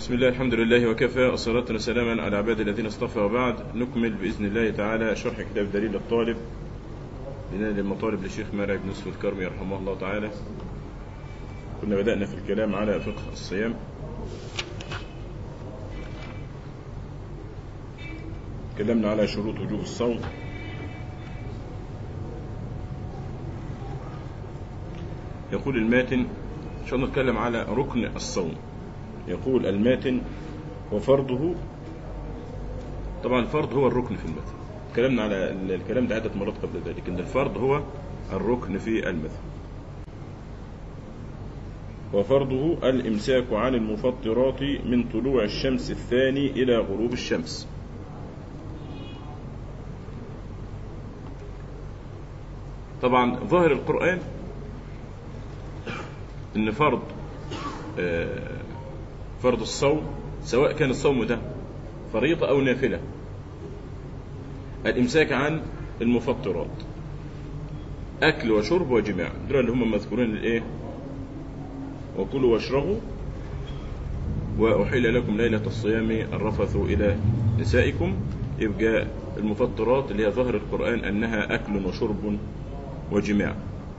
بسم الله الحمد لله وكفى والصلاة وسلاما على عباد الذين اصطفى وبعد نكمل بإذن الله تعالى شرح كتاب دليل الطالب لنادي المطالب للشيخ مرعي بن يوسف الكرمي رحمه الله تعالى كنا بدأنا في الكلام على فقه الصيام تكلمنا على شروط وجوب الصوم يقول الماتن إن شاء الله نتكلم على ركن الصوم يقول الماتن وفرضه طبعا الفرض هو الركن في المذهب تكلمنا على الكلام ده عدة مرات قبل ذلك ان الفرض هو الركن في المذهب وفرضه الامساك عن المفطرات من طلوع الشمس الثاني الى غروب الشمس طبعا ظاهر القرآن ان فرض آه فرض الصوم سواء كان الصوم ده فريضة أو نافلة الإمساك عن المفطرات أكل وشرب وجماع دول اللي هم مذكورين الإيه وكلوا واشربوا وأحل لكم ليلة الصيام الرفث إلى نسائكم يبقى المفطرات اللي هي ظاهر القرآن أنها أكل وشرب وجماع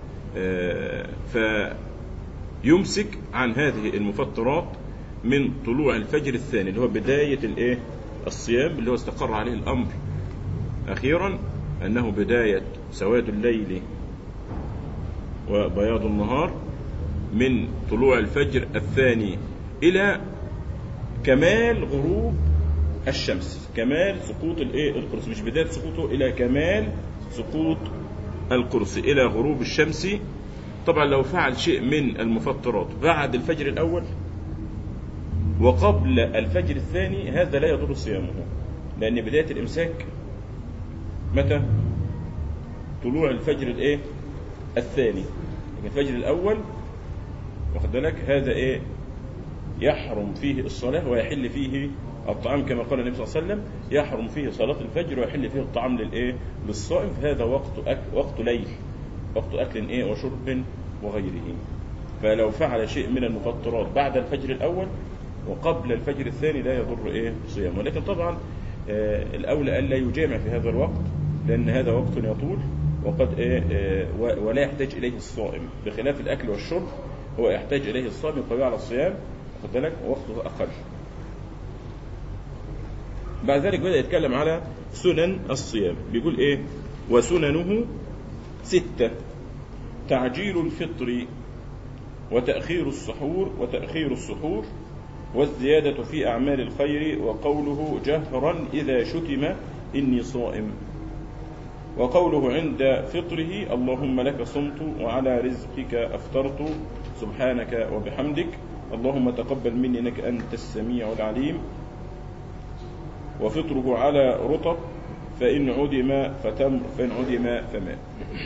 فيمسك عن هذه المفطرات من طلوع الفجر الثاني اللي هو بداية الايه الصيام اللي هو استقر عليه الأمر أخيرا أنه بداية سواد الليل وبياض النهار من طلوع الفجر الثاني إلى كمال غروب الشمس كمال سقوط الايه القرص مش بداية سقوطه إلى كمال سقوط القرص إلى غروب الشمس طبعا لو فعل شيء من المفطرات بعد الفجر الأول وقبل الفجر الثاني هذا لا يضر صيامه لأن بداية الإمساك متى؟ طلوع الفجر الإيه؟ الثاني الفجر الأول واخد بالك هذا إيه؟ يحرم فيه الصلاة ويحل فيه الطعام كما قال النبي صلى الله عليه وسلم يحرم فيه صلاة الفجر ويحل فيه الطعام للإيه؟ للصائم فهذا وقت أك... وقت ليل وقت أكل إيه وشرب وغيره فلو فعل شيء من المفطرات بعد الفجر الأول وقبل الفجر الثاني لا يضر ايه صيامه ولكن طبعا آه الاولى الا يجامع في هذا الوقت لان هذا وقت يطول وقد ايه آه ولا يحتاج اليه الصائم بخلاف الاكل والشرب هو يحتاج اليه الصائم القوي على الصيام خد بالك وقته اقل بعد ذلك بدا يتكلم على سنن الصيام بيقول ايه وسننه سته تعجيل الفطر وتاخير السحور وتاخير السحور والزيادة في أعمال الخير وقوله جهرا إذا شتم إني صائم وقوله عند فطره اللهم لك صمت وعلى رزقك أفطرت سبحانك وبحمدك اللهم تقبل مني إنك أنت السميع العليم وفطره على رطب فإن عدم فتمر فإن عدم فماء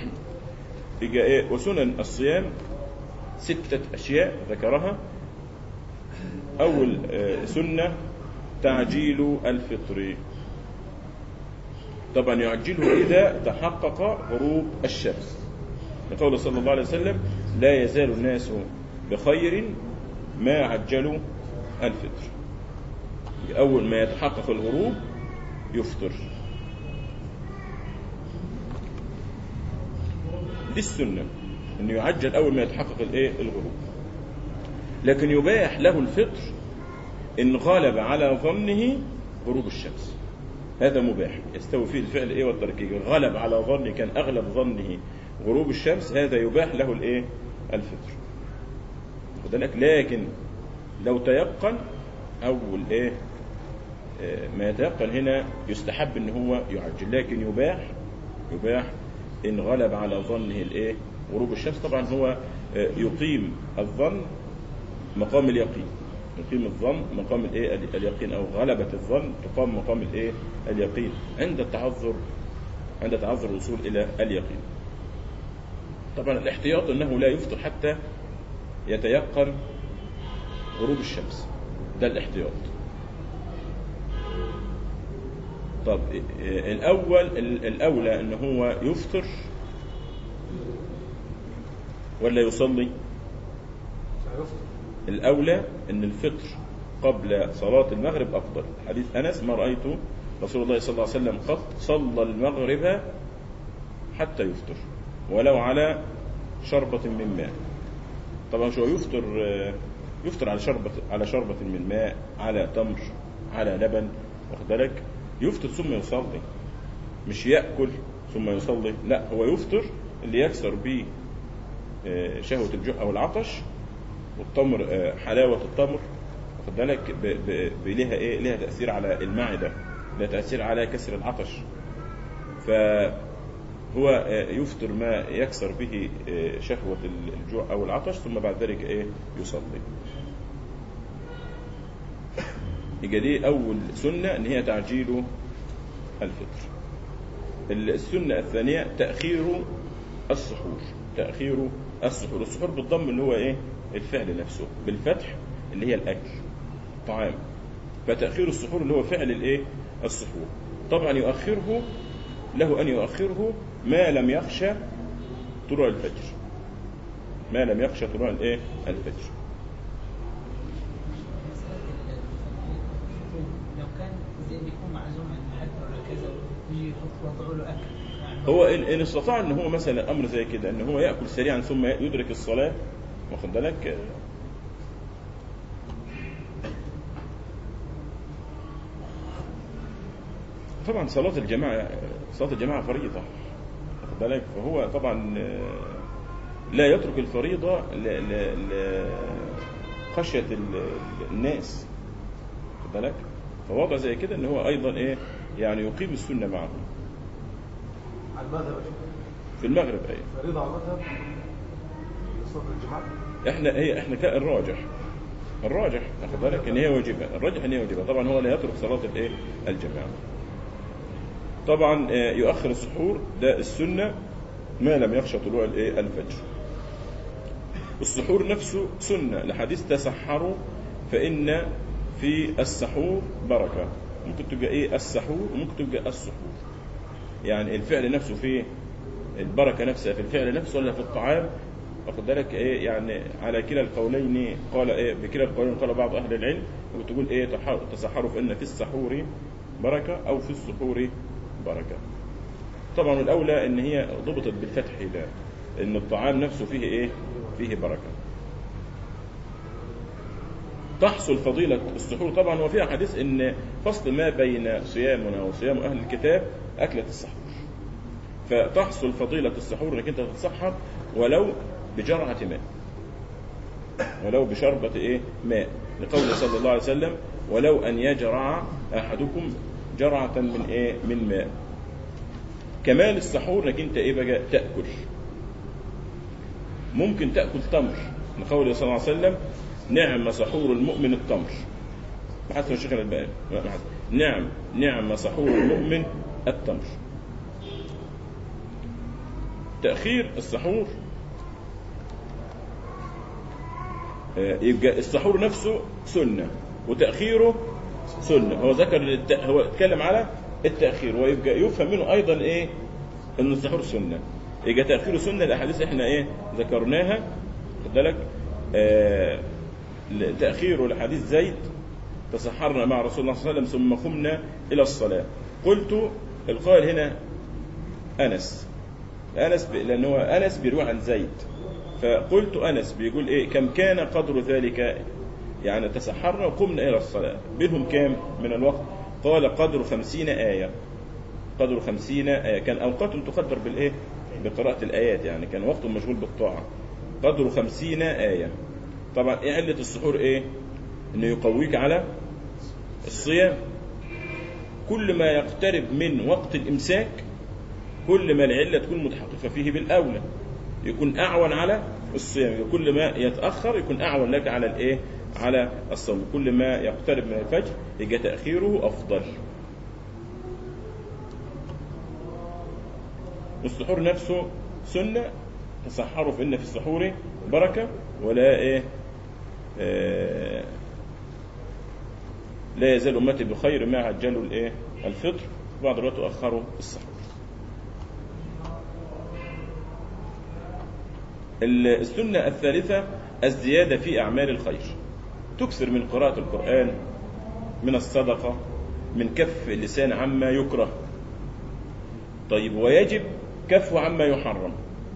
وسنن الصيام ستة أشياء ذكرها أول سنة تعجيل الفطر طبعا يعجله إذا تحقق غروب الشمس لقول صلى الله عليه وسلم لا يزال الناس بخير ما عجلوا الفطر أول ما يتحقق الغروب يفطر دي السنة أنه يعجل أول ما يتحقق الإيه الغروب لكن يباح له الفطر إن غلب على ظنه غروب الشمس هذا مباح يستوي فيه الفعل ايه والتركيب غلب على ظنه كان اغلب ظنه غروب الشمس هذا يباح له الايه الفطر خد بالك لكن لو تيقن اول ايه ما يتيقن هنا يستحب ان هو يعجل لكن يباح يباح ان غلب على ظنه الايه غروب الشمس طبعا هو يقيم الظن مقام اليقين يقيم الظن مقام الايه اليقين او غلبة الظن تقام مقام الايه اليقين عند التعذر عند تعذر الوصول الى اليقين طبعا الاحتياط انه لا يفطر حتى يتيقن غروب الشمس ده الاحتياط طب الاول الاولى ان هو يفطر ولا يصلي الاولى ان الفطر قبل صلاة المغرب أفضل حديث أنس ما رأيت رسول الله صلى الله عليه وسلم قط صلى المغرب حتى يفطر ولو على شربة من ماء طبعا شو يفطر يفطر على شربة على شربة من ماء على تمر على لبن واخد بالك يفطر ثم يصلي مش يأكل ثم يصلي لا هو يفطر اللي يكسر به آه، شهوة الجوع أو العطش والتمر آه، حلاوة التمر واخد بالك ب- ب- ب- لها إيه لها تأثير على المعدة لها تأثير على كسر العطش فهو آه، يفطر ما يكسر به آه، شهوة الجوع أو العطش ثم بعد ذلك إيه يصلي يبقى دي أول سنة إن هي تعجيل الفطر السنة الثانية تأخير السحور تأخير السحور السحور بالضم اللي هو إيه الفعل نفسه بالفتح اللي هي الأكل طعام فتأخير السحور اللي هو فعل الإيه السحور طبعا يؤخره له أن يؤخره ما لم يخشى طلوع الفجر ما لم يخشى طلوع الإيه الفجر لو كان زي بيكون معزوم عند حد ولا كذا ويجي يوضعوا له اكل يعني هو إن, إن استطاع إن هو مثلا أمر زي كده إن هو يأكل سريعا ثم يدرك الصلاة واخد بالك طبعا صلاة الجماعة صلاة الجماعة فريضة واخد بالك فهو طبعا آه، لا يترك الفريضة ل- ل- لخشية ال- الناس واخد بالك فوضع زي كده ان هو ايضا ايه يعني يقيم السنة معهم على المذهب يا شيخ. في المغرب ايه فريضة على المذهب صلاة الجماعة احنا هي احنا كان الراجح الراجح واخد بالك ان هي واجبه الراجح ان هي واجبه طبعا هو لا يترك صلاه الايه الجماعه طبعا آه، يؤخر السحور ده السنه ما لم يخشى طلوع الايه الفجر السحور نفسه سنه لحديث تسحروا فان في السحور بركه ممكن تبقى ايه السحور وممكن تبقى السحور يعني الفعل نفسه فيه البركه نفسها في الفعل نفسه ولا في الطعام واخد بالك ايه يعني على كلا القولين قال ايه بكلا القولين قال بعض اهل العلم وتقول ايه تح- تسحروا فان في السحور بركه او في السحور بركه طبعا الاولى ان هي ضبطت بالفتح ده ان الطعام نفسه فيه ايه فيه بركه تحصل فضيلة السحور طبعا وفيها حديث ان فصل ما بين صيامنا وصيام اهل الكتاب اكلة السحور فتحصل فضيلة السحور انك انت تتسحر ولو بجرعة ماء ولو بشربة ايه ماء لقوله صلى الله عليه وسلم ولو ان يجرع احدكم جرعة من ايه من ماء كمال السحور انك انت ايه بقى تاكل ممكن تاكل تمر لقوله صلى الله عليه وسلم نعم سحور المؤمن التمر بحسب الشيخ الألباني بحسب. نعم نعم سحور المؤمن التمر تأخير السحور آه، يبقى السحور نفسه سنة وتأخيره سنة هو ذكر الت... هو اتكلم على التأخير ويبقى يفهم منه أيضا إيه إن السحور سنة يبقى تأخيره سنة الأحاديث إحنا إيه ذكرناها خد بالك آه تأخيره لحديث زيد تسحرنا مع رسول الله صلى الله عليه وسلم ثم قمنا إلى الصلاة قلت القائل هنا أنس أنس ب... لأن هو أنس بيروي عن زيد فقلت أنس بيقول إيه كم كان قدر ذلك يعني تسحرنا وقمنا إلى الصلاة بينهم كام من الوقت قال قدر خمسين آية قدر خمسين آية كان أوقاتهم تقدر بالإيه بقراءة الآيات يعني كان وقت مشغول بالطاعة قدر خمسين آية طبعا إيه علة السحور إيه إنه يقويك على الصيام كل ما يقترب من وقت الإمساك كل ما العلة تكون متحققة فيه بالأولى يكون أعون على الصيام كل ما يتأخر يكون أعون لك على الإيه على الصوم كل ما يقترب من الفجر يجي تأخيره أفضل والسحور نفسه سنة تسحروا فإن في السحور بركة ولا إيه آه لا يزال أمتي بخير ما عجلوا الإيه الفطر بعض الوقت أخروا السحور السنة الثالثة الزيادة في أعمال الخير تكثر من قراءة القرآن من الصدقة من كف اللسان عما يكره طيب ويجب كفه عما يحرم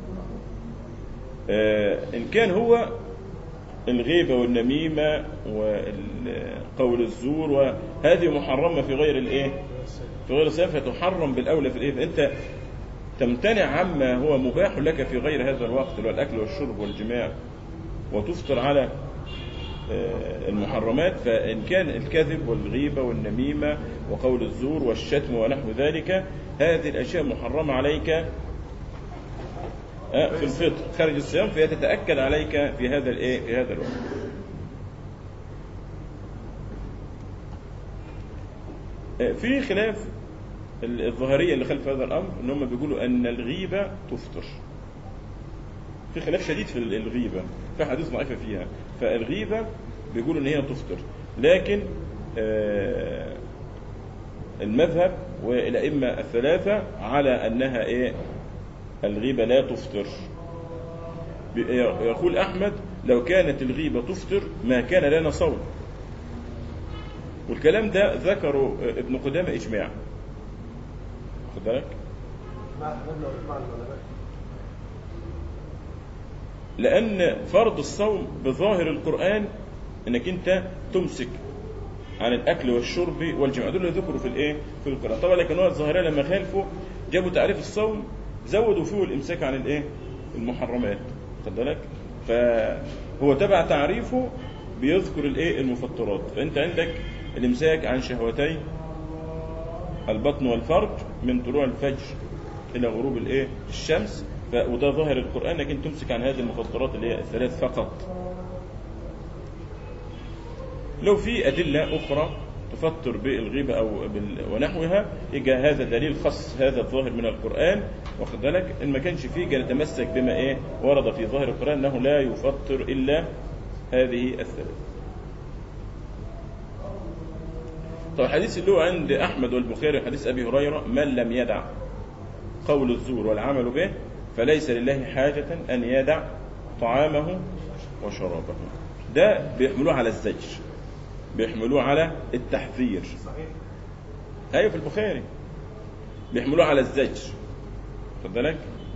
آه، إن كان هو الغيبة والنميمة وقول الزور وهذه محرمة في غير الإيه؟ في غير الصيام فتحرم بالأولى في الإيه؟ فأنت تمتنع عما هو مباح لك في غير هذا الوقت اللي هو الأكل والشرب والجماع وتفطر على آه، المحرمات فإن كان الكذب والغيبة والنميمة وقول الزور والشتم ونحو ذلك هذه الأشياء محرمة عليك آه، في الفطر خارج الصيام فهي تتأكد عليك في هذا الإيه في هذا الوقت آه، في خلاف ال- الظاهرية اللي خلف هذا الأمر إن هم بيقولوا أن الغيبة تفطر في خلاف شديد في الغيبة في حديث ضعيفة فيها فالغيبة بيقولوا ان هي تفطر لكن آه، المذهب والأئمة الثلاثة على أنها إيه الغيبة لا تفطر بي- يقول أحمد لو كانت الغيبة تفطر ما كان لنا صوم والكلام ده ذكره ابن قدامة إجماع خد بالك مع قبل مع العلماء لأن فرض الصوم بظاهر القرآن إنك أنت تمسك عن الأكل والشرب والجماع دول اللي ذكروا في الإيه؟ في القرآن طبعا لكن هو الظاهرية لما خالفوا جابوا تعريف الصوم زودوا فيه الإمساك عن الإيه؟ المحرمات خد بالك؟ فهو تبع تعريفه بيذكر الإيه؟ المفطرات فأنت عندك الإمساك عن شهوتي البطن والفرج من طلوع الفجر إلى غروب الإيه؟ الشمس ف... وده ظاهر القرآن لكن تمسك عن هذه المفطرات اللي هي الثلاث فقط لو في أدلة أخرى تفطر بالغيبة أو بال... ونحوها يجي هذا دليل خص هذا الظاهر من القرآن واخد بالك إن ما كانش فيه يجي نتمسك بما إيه ورد في ظاهر القرآن أنه لا يفطر إلا هذه الثلاث طب الحديث اللي هو عند أحمد والبخاري حديث أبي هريرة من لم يدع قول الزور والعمل به فليس لله حاجة أن يدع طعامه وشرابه ده بيحملوه على الزجر بيحملوه على التحذير صحيح أيوة في البخاري بيحملوه على الزجر خد بالك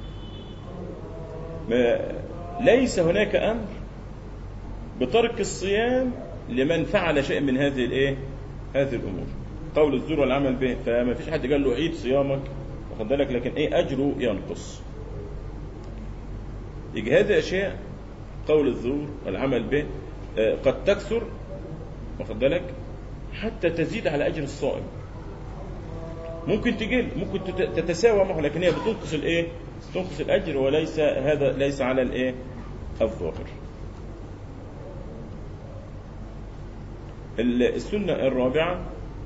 ما ليس هناك أمر بترك الصيام لمن فعل شيء من هذه الايه هذه الامور قول الزور والعمل به فما فيش حد قال له عيد صيامك واخد بالك لكن ايه اجره ينقص يجي هذه اشياء قول الزور والعمل به آه، قد تكثر واخد بالك حتى تزيد على اجر الصائم ممكن تقل ممكن تت- تتساوى معه لكن هي بتنقص الايه تنقص الاجر وليس هذا ليس على الايه الظاهر السنة الرابعة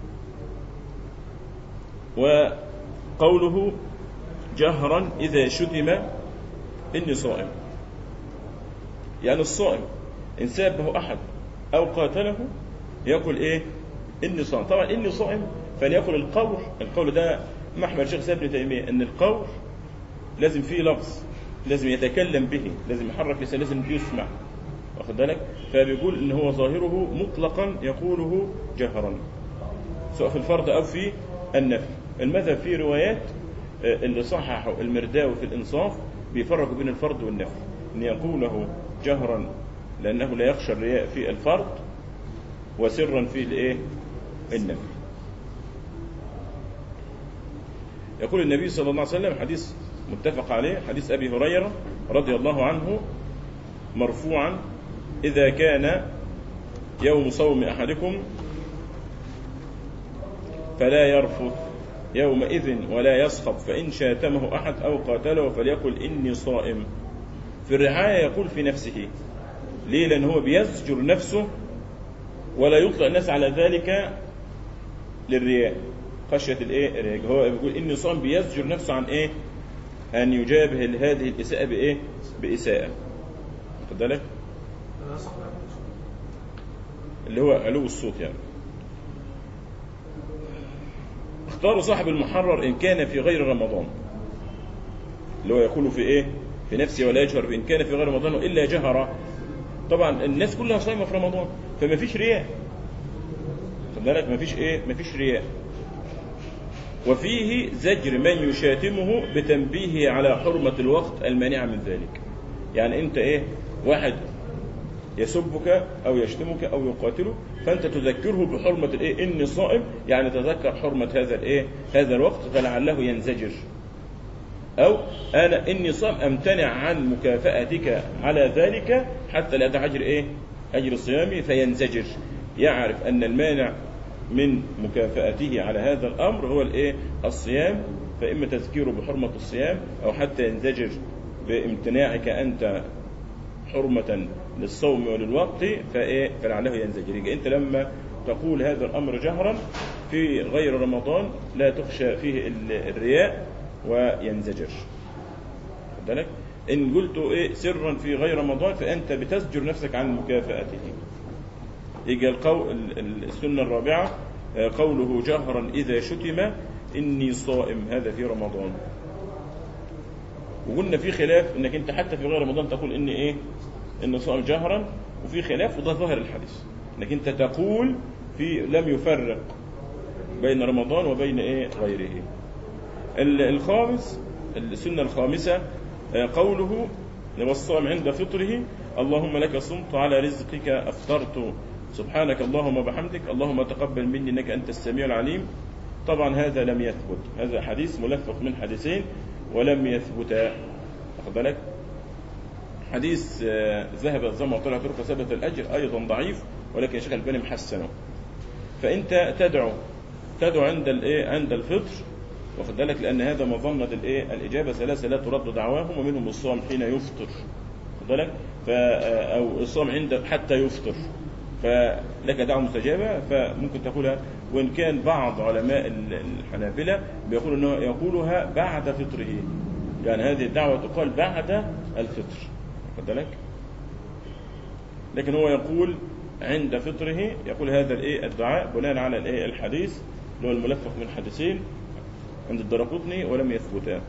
وقوله جهرا إذا شتم إني صائم يعني الصائم إن سابه أحد أو قاتله يقول إيه إني صائم طبعا إني صائم فليقل القول القول ده محمد شيخ سيد ابن تيمية إن القول لازم فيه لفظ لازم يتكلم به لازم يحرك لسانه لازم يسمع واخد بالك فبيقول ان هو ظاهره مطلقا يقوله جهرا سواء في الفرض او في النفي المذهب فيه روايات آه، اللي صححه المرداوي في الانصاف بيفرق بين الفرض والنفي ان يقوله جهرا لانه لا يخشى الرياء في الفرض وسرا في الايه النفي يقول النبي صلى الله عليه وسلم حديث متفق عليه حديث ابي هريره رضي الله عنه مرفوعا إذا كان يوم صوم أحدكم فلا يرفث يومئذ ولا يصخب فإن شاتمه أحد أو قاتله فليقل إني صائم في الرعاية يقول في نفسه ليه لأن هو بيزجر نفسه ولا يطلق الناس على ذلك للرياء خشية الإيه الرياء هو بيقول إني صائم بيزجر نفسه عن إيه أن يجابه هذه الإساءة بإيه بإساءة واخد بالك لا صح اللي هو علو الصوت يعني اختاروا صاحب المحرر إن كان في غير رمضان اللي هو يقول في إيه في نفسه ولا يجهر بإن كان في غير رمضان إلا جهر طبعا الناس كلها صايمه في رمضان فما فيش رياء خد بالك ما فيش ايه ما فيش رياء وفيه زجر من يشاتمه بتنبيهه على حرمة الوقت المانعة من ذلك يعني انت ايه واحد يسبك او يشتمك او يقاتلك فانت تذكره بحرمة الايه اني صائم يعني تذكر حرمة هذا الايه هذا الوقت فلعله ينزجر أو أنا إني صام أمتنع عن مكافأتك على ذلك حتى لا أدع أجر إيه؟ أجر صيامي فينزجر يعرف أن المانع من مكافأته على هذا الأمر هو الإيه؟ الصيام فإما تذكيره بحرمة الصيام أو حتى ينزجر بامتناعك أنت حرمة للصوم وللوقت فإيه؟ فلعله ينزجر يبقى أنت لما تقول هذا الأمر جهرا في غير رمضان لا تخشى فيه ال- الرياء وينزجر خد بالك إن قلت إيه سرا في غير رمضان فأنت بتزجر نفسك عن مكافأته يجي القول ال- السنة الرابعة آه، قوله جهرا إذا شتم إني صائم هذا في رمضان وقلنا في خلاف انك انت حتى في غير رمضان تقول اني ايه ان صائم جهرا وفي خلاف وده ظاهر الحديث انك انت تقول في لم يفرق بين رمضان وبين ايه غيره ال- الخامس السنة الخامسة آه، قوله والصائم عند فطره اللهم لك صمت على رزقك أفطرت سبحانك اللهم وبحمدك اللهم تقبل مني إنك أنت السميع العليم طبعا هذا لم يثبت هذا حديث ملفق من حديثين ولم يثبتا واخد بالك حديث آه، ذهب الظما وطلع طرق ثبت الأجر أيضا ضعيف ولكن الشيخ الباني محسنه فأنت تدعو تدعو عند الايه عند الفطر واخد بالك لأن هذا مظنة الايه الإجابة ثلاثة لا ترد دعواهم ومنهم الصوم حين يفطر واخد بالك ف أو الصوم عند حتى يفطر فلك دعوة مستجابة فممكن تقولها وإن كان بعض علماء ال- الحنابلة بيقول أنه يقولها بعد فطره يعني هذه الدعوة تقال بعد الفطر واخد بالك لكن هو يقول عند فطره يقول هذا الايه الدعاء بناء على الايه الحديث اللي هو الملفق من حديثين عند الدرقطني ولم يثبتا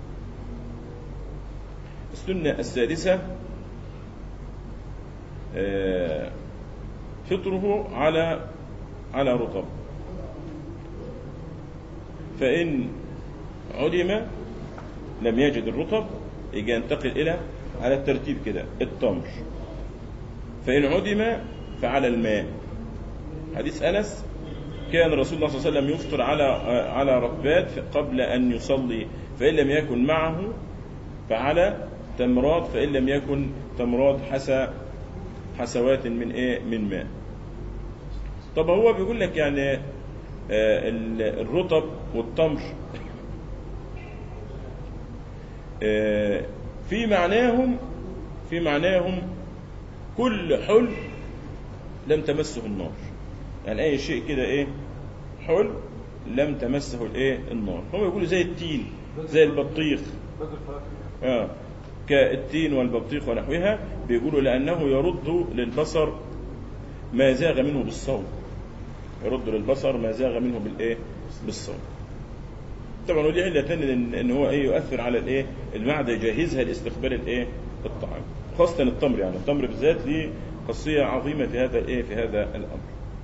السنة السادسة آه، فطره على على رطب فإن عدم لم يجد الرطب يجي ينتقل إلى على الترتيب كده التمر فإن عدم فعلى الماء حديث أنس كان رسول الله صلى الله عليه وسلم يفطر على على ركبات قبل أن يصلي فإن لم يكن معه فعلى تمرات فإن لم يكن تمرات حسى حسوات من إيه من ماء طب هو بيقول لك يعني آه، ال- الرطب والتمر آه، في معناهم في معناهم كل حل لم تمسه النار يعني اي شيء كده ايه حل لم تمسه الايه النار هم يقولوا زي التين زي البطيخ بدل الفواكه آه كالتين والبطيخ ونحوها بيقولوا لأنه يرد للبصر ما زاغ منه بالصوم يرد للبصر ما زاغ منه بالإيه بالصوم طبعا ودي علة تانية إن, إن هو إيه يؤثر على الإيه المعدة يجهزها لاستقبال الإيه الطعام خاصة التمر يعني التمر بالذات ليه خاصية عظيمة في هذا الإيه في هذا الأمر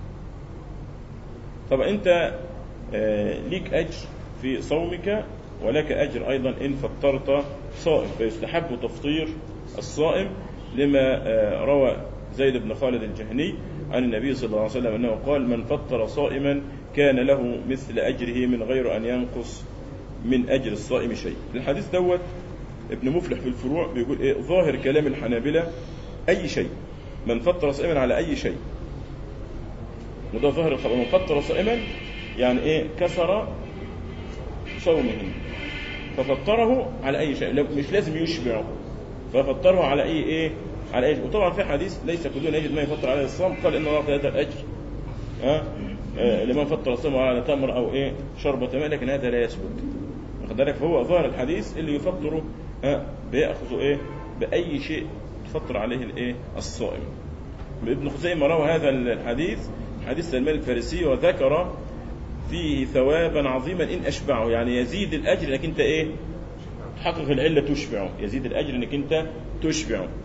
طبعا أنت آه، ليك أجر في صومك ولك أجر أيضا إن فطرت صائم فيستحب تفطير الصائم لما آه، روى زيد بن خالد الجهني عن النبي صلى الله عليه وسلم أنه قال من فطر صائما كان له مثل أجره من غير أن ينقص من أجر الصائم شيء الحديث دوت ابن مفلح في الفروع بيقول إيه ظاهر كلام الحنابلة أي شيء من فطر صائما على أي شيء وده ظاهر الخبر من فطر صائما يعني إيه كسر صومه ففطره على اي شيء لو- مش لازم يشبعه ففطره على اي ايه على اي وطبعا في حديث ليس كل من يجد ما يفطر عليه الصوم قال ان الله هذا الاجر ها آه، لمن فطر صومه على تمر او ايه شربة ماء لكن هذا لا يثبت واخد بالك فهو ظاهر الحديث اللي يفطره ها بياخذ ايه باي شيء تفطر عليه الايه الصائم ابن خزيمة روى هذا الحديث حديث سلمان الفارسي وذكر فيه ثوابا عظيما ان اشبعه يعني يزيد الاجر انك انت ايه تحقق العله تشبعه يزيد الاجر انك انت تشبعه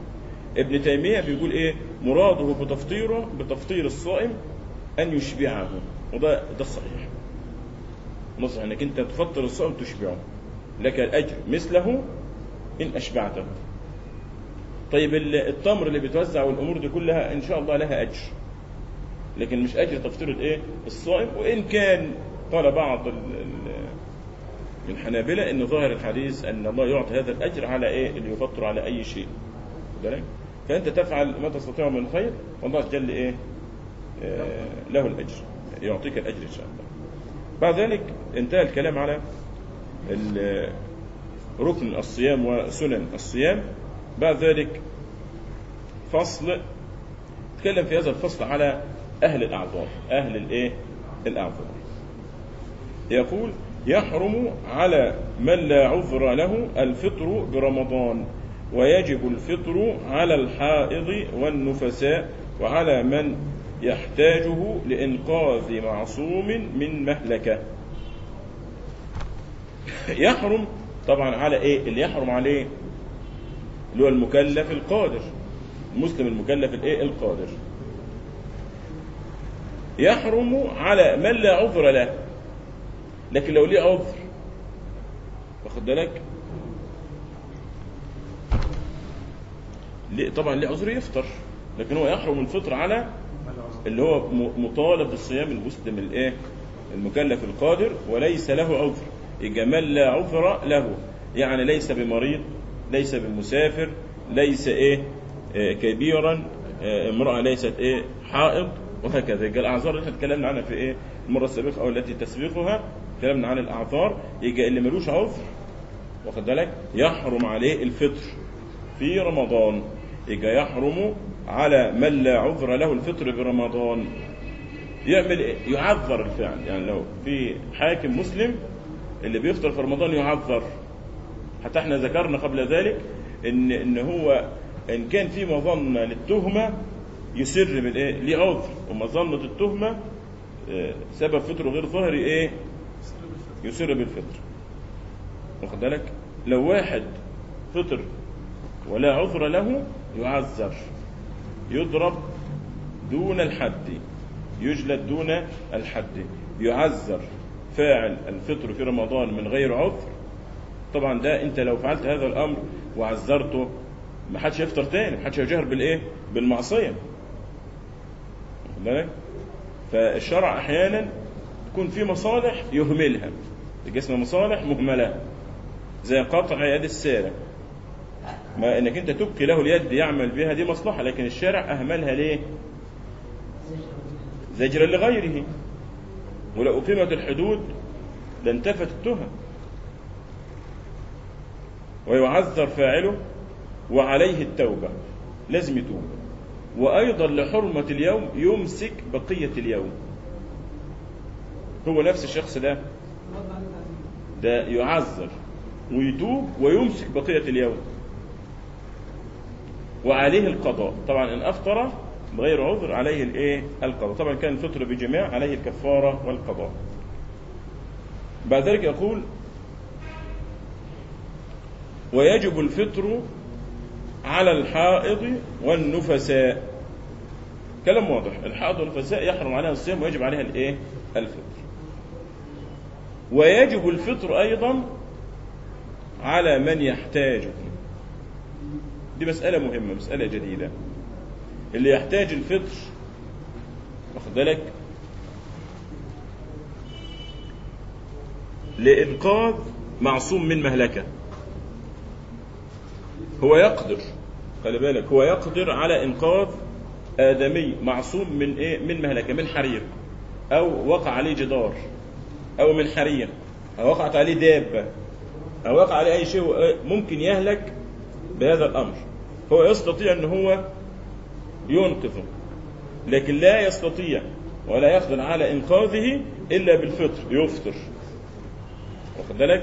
ابن تيمية بيقول ايه مراده بتفطيره بتفطير الصائم ان يشبعه وده ده الصحيح نصح انك انت تفطر الصائم تشبعه لك الاجر مثله ان اشبعته طيب ال- التمر اللي بيتوزع والامور دي كلها ان شاء الله لها اجر لكن مش اجر تفطير الايه الصائم وان كان قال بعض ال- ال- الحنابلة ان ظاهر الحديث ان الله يعطي هذا الاجر على ايه اللي يفطر على اي شيء واخد بالك؟ فانت تفعل ما تستطيع من خير والله عز وجل ايه آه، له الاجر يعطيك الاجر ان شاء الله بعد ذلك انتهى الكلام على ال- ركن الصيام وسنن الصيام بعد ذلك فصل تكلم في هذا الفصل على أهل الأعذار أهل الإيه؟ الأعذار يقول يحرم على من لا عذر له الفطر برمضان ويجب الفطر على الحائض والنفساء وعلى من يحتاجه لإنقاذ معصوم من مهلكة يحرم طبعا على ايه اللي يحرم عليه اللي هو المكلف القادر المسلم المكلف الايه القادر يحرم على من لا عذر له لكن لو ليه عذر واخد بالك ليه طبعا ليه عذر يفطر لكن هو يحرم الفطر على اللي هو م- مطالب بالصيام المسلم الايه المكلف القادر وليس له عذر يبقى من لا عذر له يعني ليس بمريض ليس بمسافر ليس ايه آه، كبيرا آه، امرأة ليست ايه حائض وهكذا يبقى الاعذار اللي احنا اتكلمنا عنها في ايه المرة السابقة او التي تسبقها اتكلمنا عن الاعذار يبقى اللي ملوش عذر واخد بالك يحرم عليه الفطر في رمضان يبقى يحرم على من لا عذر له الفطر برمضان يعمل إيه؟ يعذر الفعل يعني لو في حاكم مسلم اللي بيفطر في رمضان يعذر حتى احنا ذكرنا قبل ذلك ان ان هو ان كان في مظنه للتهمه يسر بالايه؟ ليه عذر ومظنه التهمه آه، سبب فطره غير ظاهري ايه؟ يسر بالفطر واخد بالك؟ لو واحد فطر ولا عذر له يعذر يضرب دون الحد يجلد دون الحد يعذر فاعل الفطر في رمضان من غير عذر طبعا ده انت لو فعلت هذا الامر وعذرته ما حدش يفطر تاني ما حدش يجهر بالايه بالمعصيه واخد بالك فالشرع احيانا تكون في مصالح يهملها تبقى اسمها مصالح مهمله زي قطع يد السارق ما انك انت تبقي له اليد يعمل بها دي مصلحه لكن الشارع اهملها ليه زجرا لغيره ولو اقيمت الحدود لانتفت التهم ويعذر فاعله وعليه التوبه لازم يتوب وايضا لحرمه اليوم يمسك بقيه اليوم هو نفس الشخص ده ده يعذر ويتوب ويمسك بقيه اليوم وعليه القضاء طبعا ان افطر بغير عذر عليه الايه القضاء طبعا كان الفطر بجماع عليه الكفاره والقضاء بعد ذلك يقول ويجب الفطر على الحائض والنفساء كلام واضح الحائض والنفساء يحرم عليها الصيام ويجب عليها الايه الفطر ويجب الفطر ايضا على من يحتاجه دي مسألة مهمة مسألة جديدة اللي يحتاج الفطر واخد بالك لإنقاذ معصوم من مهلكة هو يقدر خلي بالك هو يقدر على إنقاذ آدمي معصوم من إيه من مهلكة من حريق أو وقع عليه جدار أو من حريق أو وقعت عليه دابة أو وقع عليه أي شيء ممكن يهلك بهذا الأمر هو يستطيع أن هو ينقذه لكن لا يستطيع ولا يقدر على إنقاذه إلا بالفطر يفطر واخد بالك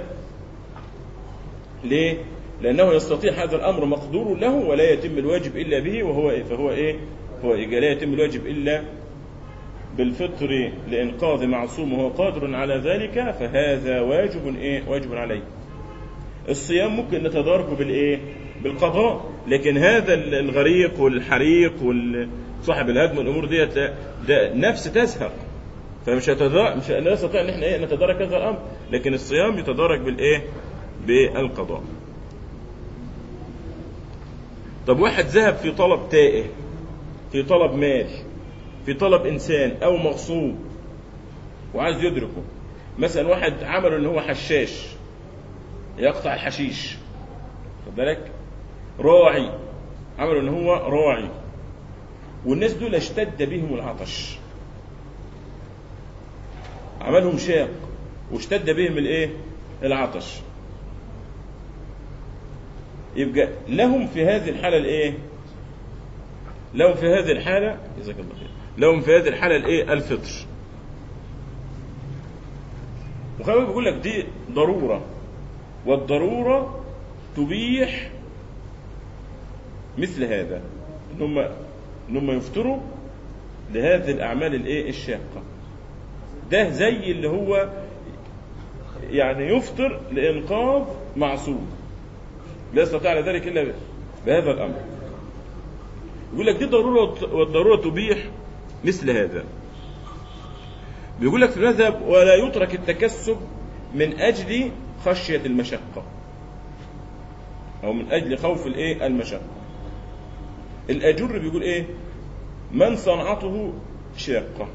ليه لأنه يستطيع هذا الأمر مقدور له ولا يتم الواجب إلا به وهو إيه فهو إيه هو إيه لا يتم الواجب إلا بالفطر لإنقاذ معصوم وهو قادر على ذلك فهذا واجب إيه واجب عليه الصيام ممكن نتداركه بالإيه بالقضاء لكن هذا الغريق والحريق وصاحب الهدم والامور ديت لا، ده نفس تزهق فمش هتدرك مش لا نستطيع ان احنا ايه نتدارك هذا الامر لكن الصيام يتدارك بالايه بالقضاء طب واحد ذهب في طلب تائه في طلب مال في طلب انسان او مغصوب وعايز يدركه مثلا واحد عمله ان هو حشاش يقطع الحشيش خد بالك راعي عملوا ان هو راعي والناس دول اشتد بهم العطش عملهم شاق واشتد بهم الايه العطش يبقى لهم في هذه الحاله الايه لهم في هذه الحاله جزاك الله خير لهم في هذه الحاله الايه الفطر وخلي بالك بيقول لك دي ضروره والضروره تبيح مثل هذا ان هم ان هم يفطروا لهذه الاعمال الايه الشاقه ده زي اللي هو يعني يفطر لانقاذ معصوم لا يستطيع على ذلك الا بهذا الامر يقول لك دي ضروره والضروره تبيح مثل هذا بيقول لك في المذهب ولا يترك التكسب من اجل خشيه المشقه او من اجل خوف الايه المشقه الاجر بيقول ايه من صنعته شاقه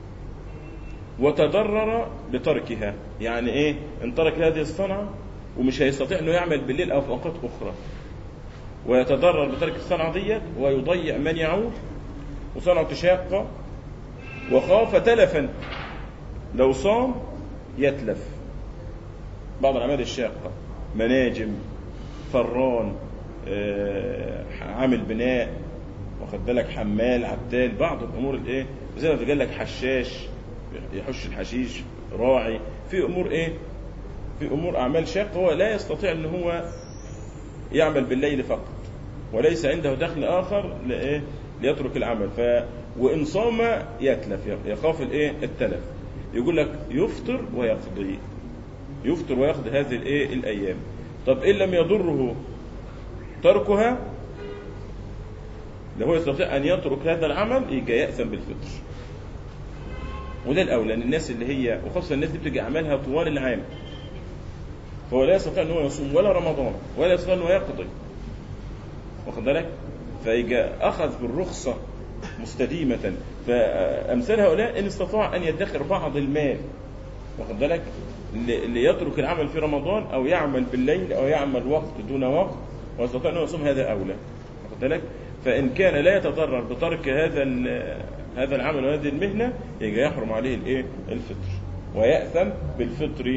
وتضرر بتركها يعني ايه ان ترك هذه الصنعه ومش هيستطيع انه يعمل بالليل او في اوقات اخرى ويتضرر بترك الصنعه ديت ويضيع من يعود وصنعته شاقه وخاف تلفا لو صام يتلف بعض الاعمال الشاقه مناجم فران آه، عامل بناء واخد بالك حمال عتال بعض الامور الايه زي ما قال لك حشاش يحش الحشيش راعي في امور ايه في امور اعمال شاقه هو لا يستطيع ان هو يعمل بالليل فقط وليس عنده دخل اخر لايه ليترك العمل ف وان صام يتلف يخاف الايه التلف يقول لك يفطر ويقضي يفطر ويقضي هذه الايه الايام طب ان لم يضره تركها لو هو يستطيع ان يترك هذا العمل يجي ياثم بالفطر وده الاولى لان الناس اللي هي وخاصه الناس دي بتجي اعمالها طوال العام فهو لا يستطيع ان هو يصوم ولا رمضان ولا يستطيع ان هو يقضي واخد بالك فيجي اخذ بالرخصه مستديمه فامثال هؤلاء ان استطاع ان يدخر بعض المال واخد بالك ل- ليترك العمل في رمضان او يعمل بالليل او يعمل وقت دون وقت ويستطيع انه يصوم هذا اولى واخد بالك فان كان لا يتضرر بترك هذا ال- هذا العمل وهذه المهنه يجي يحرم عليه الايه الفطر وياثم بالفطر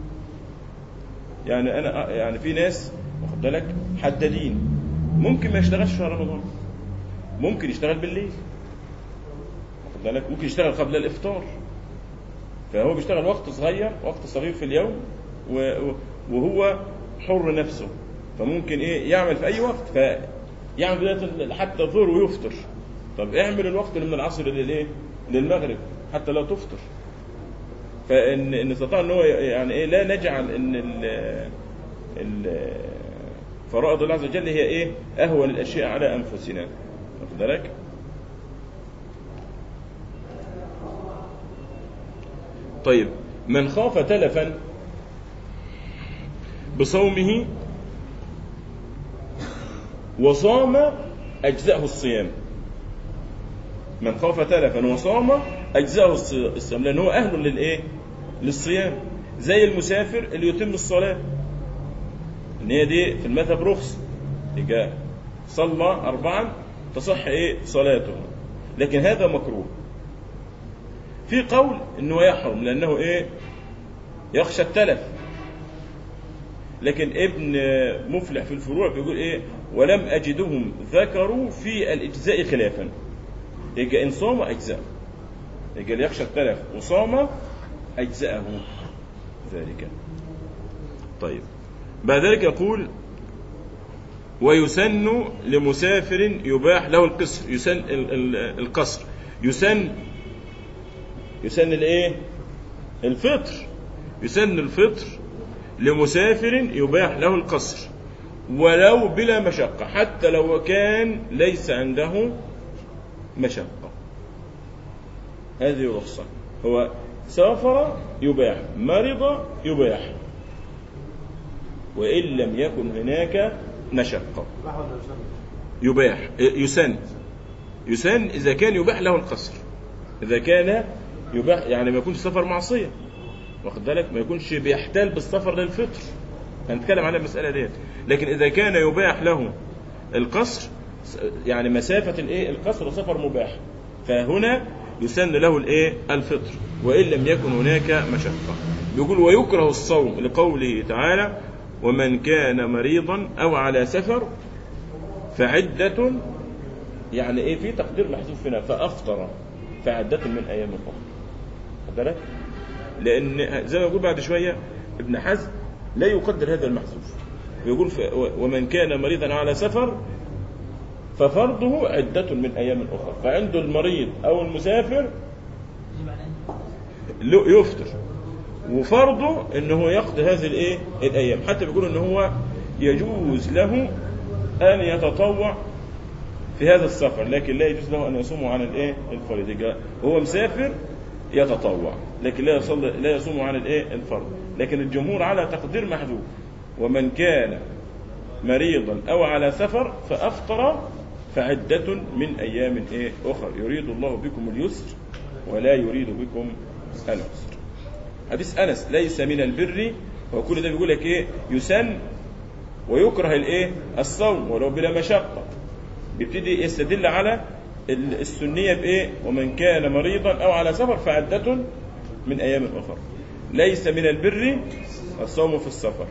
يعني انا يعني في ناس واخد بالك حدادين ممكن ما يشتغلش في رمضان ممكن يشتغل بالليل واخد بالك ممكن يشتغل قبل الافطار فهو بيشتغل وقت صغير وقت صغير في اليوم و- و- وهو حر نفسه فممكن ايه يعمل في اي وقت فيعمل بدايه حتى الظهر ويفطر طب اعمل الوقت اللي من العصر للايه للمغرب حتى لا تفطر فان ان استطاع ان هو يعني ايه لا نجعل ان ال ال فرائض الله عز وجل هي ايه اهون الاشياء على انفسنا واخد بالك طيب من خاف تلفا بصومه وصام أجزأه الصيام من خاف تلفا وصام أجزأه الص- الصيام لأنه هو أهل للإيه؟ للصيام زي المسافر اللي يتم الصلاة إن هي دي في المذهب رخص يجي صلى أربعا تصح إيه صلاته لكن هذا مكروه في قول انه يحرم لانه ايه يخشى التلف لكن ابن مفلح في الفروع بيقول ايه ولم اجدهم ذكروا في الاجزاء خلافا يبقى ان صام اجزاء يبقى اللي يخشى التلف وصام اجزاءه ذلك طيب بعد ذلك يقول ويسن لمسافر يباح له القصر يسن ال- ال- القصر يسن يسن الايه الفطر يسن الفطر لمسافر يباح له القصر ولو بلا مشقة حتى لو كان ليس عنده مشقة هذه رخصة هو سافر يباح مرض يباح وإن لم يكن هناك مشقة يباح ولا يسمى؟ يباح يسن يسن إذا كان يباح له القصر إذا كان يباح يعني ما يكونش سفر معصية واخد بالك ما يكونش بيحتال بالسفر للفطر هنتكلم عن المسألة ديت لكن إذا كان يباح له القصر يعني مسافة الإيه القصر سفر مباح فهنا يسن له الإيه الفطر وإن لم يكن هناك مشقة يقول ويكره الصوم لقوله تعالى ومن كان مريضا أو على سفر فعدة يعني ايه في تقدير محذوف هنا فافطر فعدة من ايام اخرى خد بالك لان زي ما يقول بعد شويه ابن حزم لا يقدر هذا المحذوف يقول ف... ومن كان مريضا على سفر ففرضه عدة من أيام أخرى فعنده المريض أو المسافر يجب على أن له يفطر وفرضه انه يقضي هذه الايه الايام حتى بيقول ان هو يجوز له ان يتطوع في هذا السفر لكن لا يجوز له ان يصوم عن الايه الفريضه يبقى هو مسافر يتطوع لكن لا يصلي لا يصوم عن الايه الفرض لكن الجمهور على تقدير محذوف ومن كان مريضا او على سفر فافطر فعدة من ايام ايه اخر يريد الله بكم اليسر ولا يريد بكم العسر حديث انس ليس من البر وكل ده بيقول لك ايه يسن ويكره الايه الصوم ولو بلا مشقه بيبتدي يستدل على ال- السنيه بايه ومن كان مريضا او على سفر فعده من ايام اخرى ليس من البر الصوم في السفر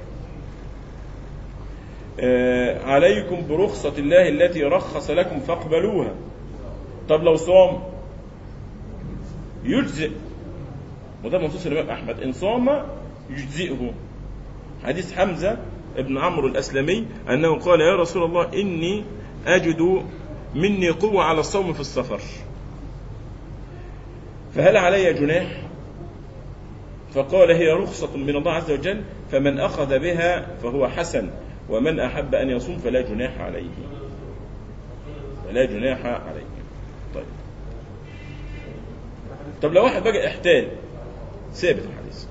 آه عليكم برخصة الله التي رخص لكم فاقبلوها طب لو صام يجزئ وده منصوص الإمام أحمد إن صام يجزئه حديث حمزة ابن عمرو الأسلمي أنه قال يا رسول الله إني أجد مني قوة على الصوم في السفر فهل علي جناح فقال هي رخصة من الله عز وجل فمن أخذ بها فهو حسن ومن أحب أن يصوم فلا جناح عليه فلا جناح عليه طيب طب لو واحد بقى احتال ثابت الحديث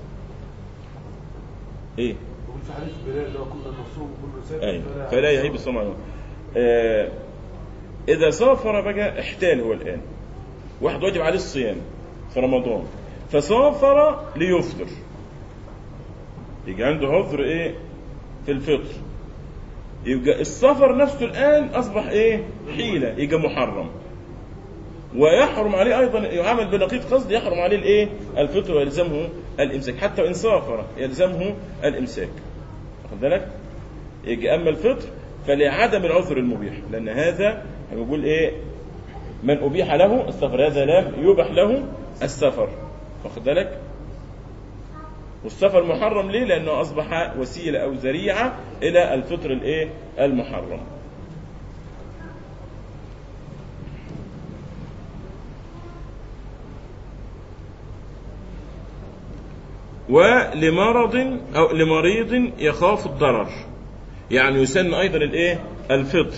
ايه بقول في حديث بلال اللي هو كل مصوم وكل سابق ايوه فلا يعيب الصوم عنه آه اذا سافر بقى احتال هو الان واحد واجب عليه الصيام في رمضان فسافر ليفطر يجي عنده عذر ايه في الفطر يبقى السفر نفسه الان اصبح ايه حيله يبقى محرم ويحرم عليه ايضا يعامل بنقيض قصد يحرم عليه الايه الفطر ويلزمه الامساك حتى وان سافر يلزمه الامساك واخد بالك يجي اما الفطر فلعدم العذر المبيح لان هذا بيقول ايه من ابيح له السفر هذا لم يبح له السفر واخد بالك والسفر محرم ليه لانه اصبح وسيله او ذريعه الى الفطر الايه المحرم ولمرض او لمريض يخاف الضرر يعني يسن ايضا الايه الفطر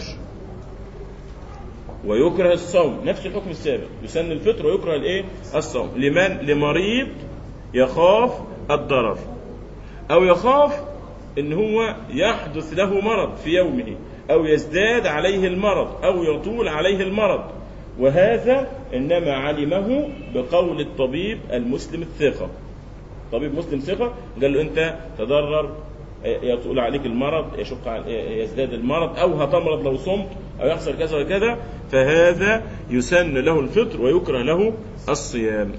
ويكره الصوم نفس الحكم السابق يسن الفطر ويكره الايه الصوم لمن لمريض يخاف الضرر او يخاف ان هو يحدث له مرض في يومه او يزداد عليه المرض او يطول عليه المرض وهذا انما علمه بقول الطبيب المسلم الثقه طبيب مسلم ثقه قال له انت تضرر يطول عليك المرض يشق على- يزداد المرض او هتمرض لو صمت او يحصل كذا وكذا فهذا يسن له الفطر ويكره له الصيام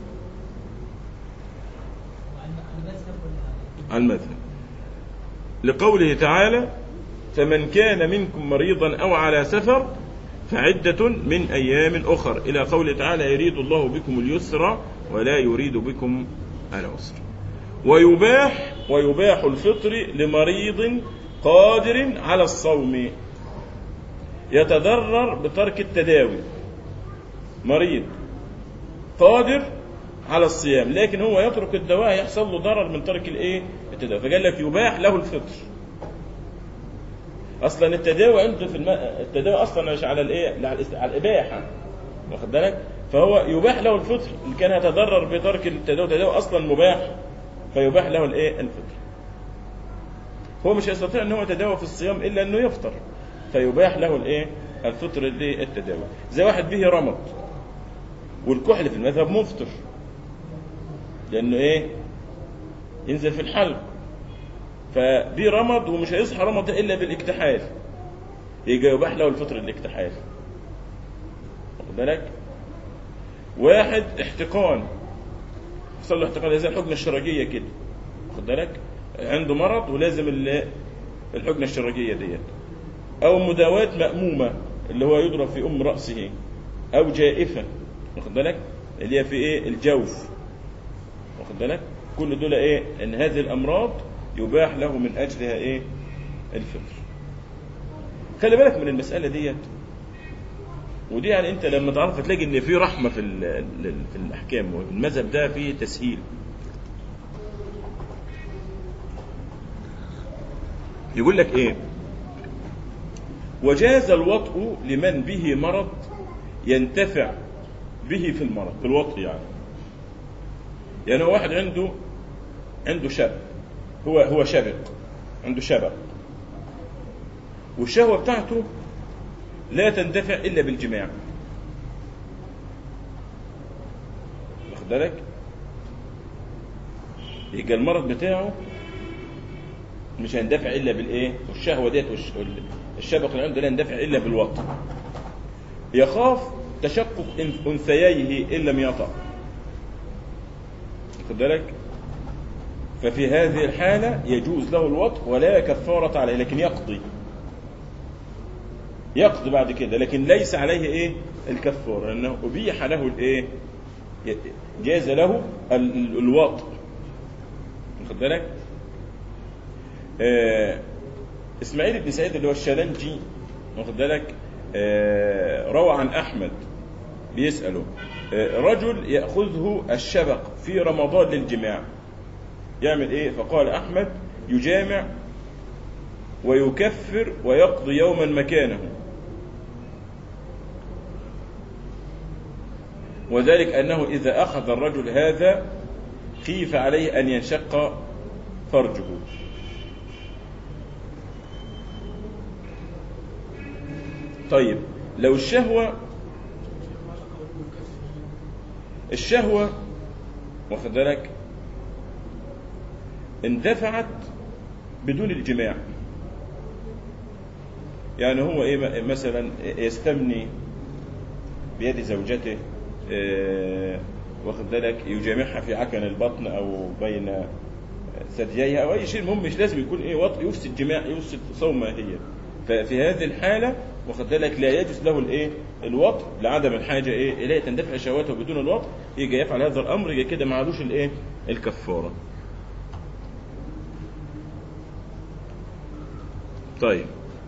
عن عن المذهب ولا على المذهب لقوله تعالى فمن كان منكم مريضا او على سفر فعدة من أيام أخر إلى قوله تعالى يريد الله بكم اليسر ولا يريد بكم العسر ويباح ويباح الفطر لمريض قادر على الصوم يتضرر بترك التداوي مريض قادر على الصيام لكن هو يترك الدواء يحصل له ضرر من ترك الايه التداوي فقال لك يباح له الفطر اصلا التداوي عنده في الم... التداوي اصلا مش على الايه على, الاست... على الاباحه واخد بالك فهو يباح له الفطر ان كان يتضرر بترك التداوي التداوي اصلا مباح فيباح له الايه الفطر هو مش هيستطيع ان هو يتداوى في الصيام الا انه يفطر فيباح له الايه الفطر للتداوي زي واحد به رمض والكحل في المذهب مفطر لانه ايه ينزل في الحلق فدي رمض ومش هيصحى رمض ده الا بالاكتحال يجي يباح له الفطر الاكتحال واخد بالك واحد احتقان حصل له احتقان زي الحقنه الشرجيه كده واخد بالك عنده مرض ولازم ال- الحقنه الشرجيه ديت او مداواه مامومه اللي هو يضرب في ام راسه او جائفه واخد بالك اللي هي في ايه الجوف واخد بالك كل دول ايه ان هذه الامراض يباح له من اجلها ايه الفطر خلي بالك من المساله ديت ودي يعني انت لما تعرف تلاقي ان في رحمه في ال- ال- في الاحكام والمذهب ده فيه تسهيل يقول لك ايه وجاز الوطء لمن به مرض ينتفع به في المرض في الوطء يعني يعني هو واحد عنده عنده شب هو هو شبق عنده شبق والشهوة بتاعته لا تندفع إلا بالجماع واخد بالك يبقى المرض بتاعه مش هيندفع إلا بالإيه والشهوة ديت والش- وال- الشبق اللي عنده لا يندفع إلا بالوطء يخاف تشقق أنث- أنثييه إن لم يطأ واخد بالك ففي هذه الحالة يجوز له الوطء ولا كفارة عليه لكن يقضي يقضي بعد كده لكن ليس عليه ايه الكفارة لأنه أبيح له الايه ي- جاز له ال- ال- الوطء واخد بالك آه اسماعيل بن سعيد اللي هو الشلنجي واخد بالك آه روى عن أحمد بيسأله آه رجل يأخذه الشبق في رمضان للجماع يعمل ايه فقال احمد يجامع ويكفر ويقضي يوما مكانه وذلك انه اذا اخذ الرجل هذا خيف عليه ان ينشق فرجه طيب لو الشهوه الشهوه واخد بالك اندفعت بدون الجماع يعني هو ايه م- مثلا يستمني بيد زوجته آه، واخد بالك يجامعها في عكن البطن او بين ثدييها او اي شيء المهم مش لازم يكون ايه وطء يفسد جماع يفسد صومها هي ففي هذه الحاله واخد بالك لا يجوز له الايه الوطء لعدم الحاجه ايه اليه تندفع شهواته بدون الوطء يجي يفعل هذا الامر يجي كده معلوش الايه الكفاره طيب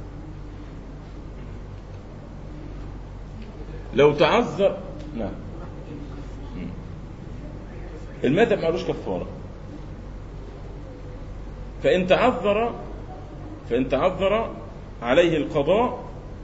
لو تعذر نعم مم. المذهب معلوش كفارة فإن تعذر فإن تعذر عليه القضاء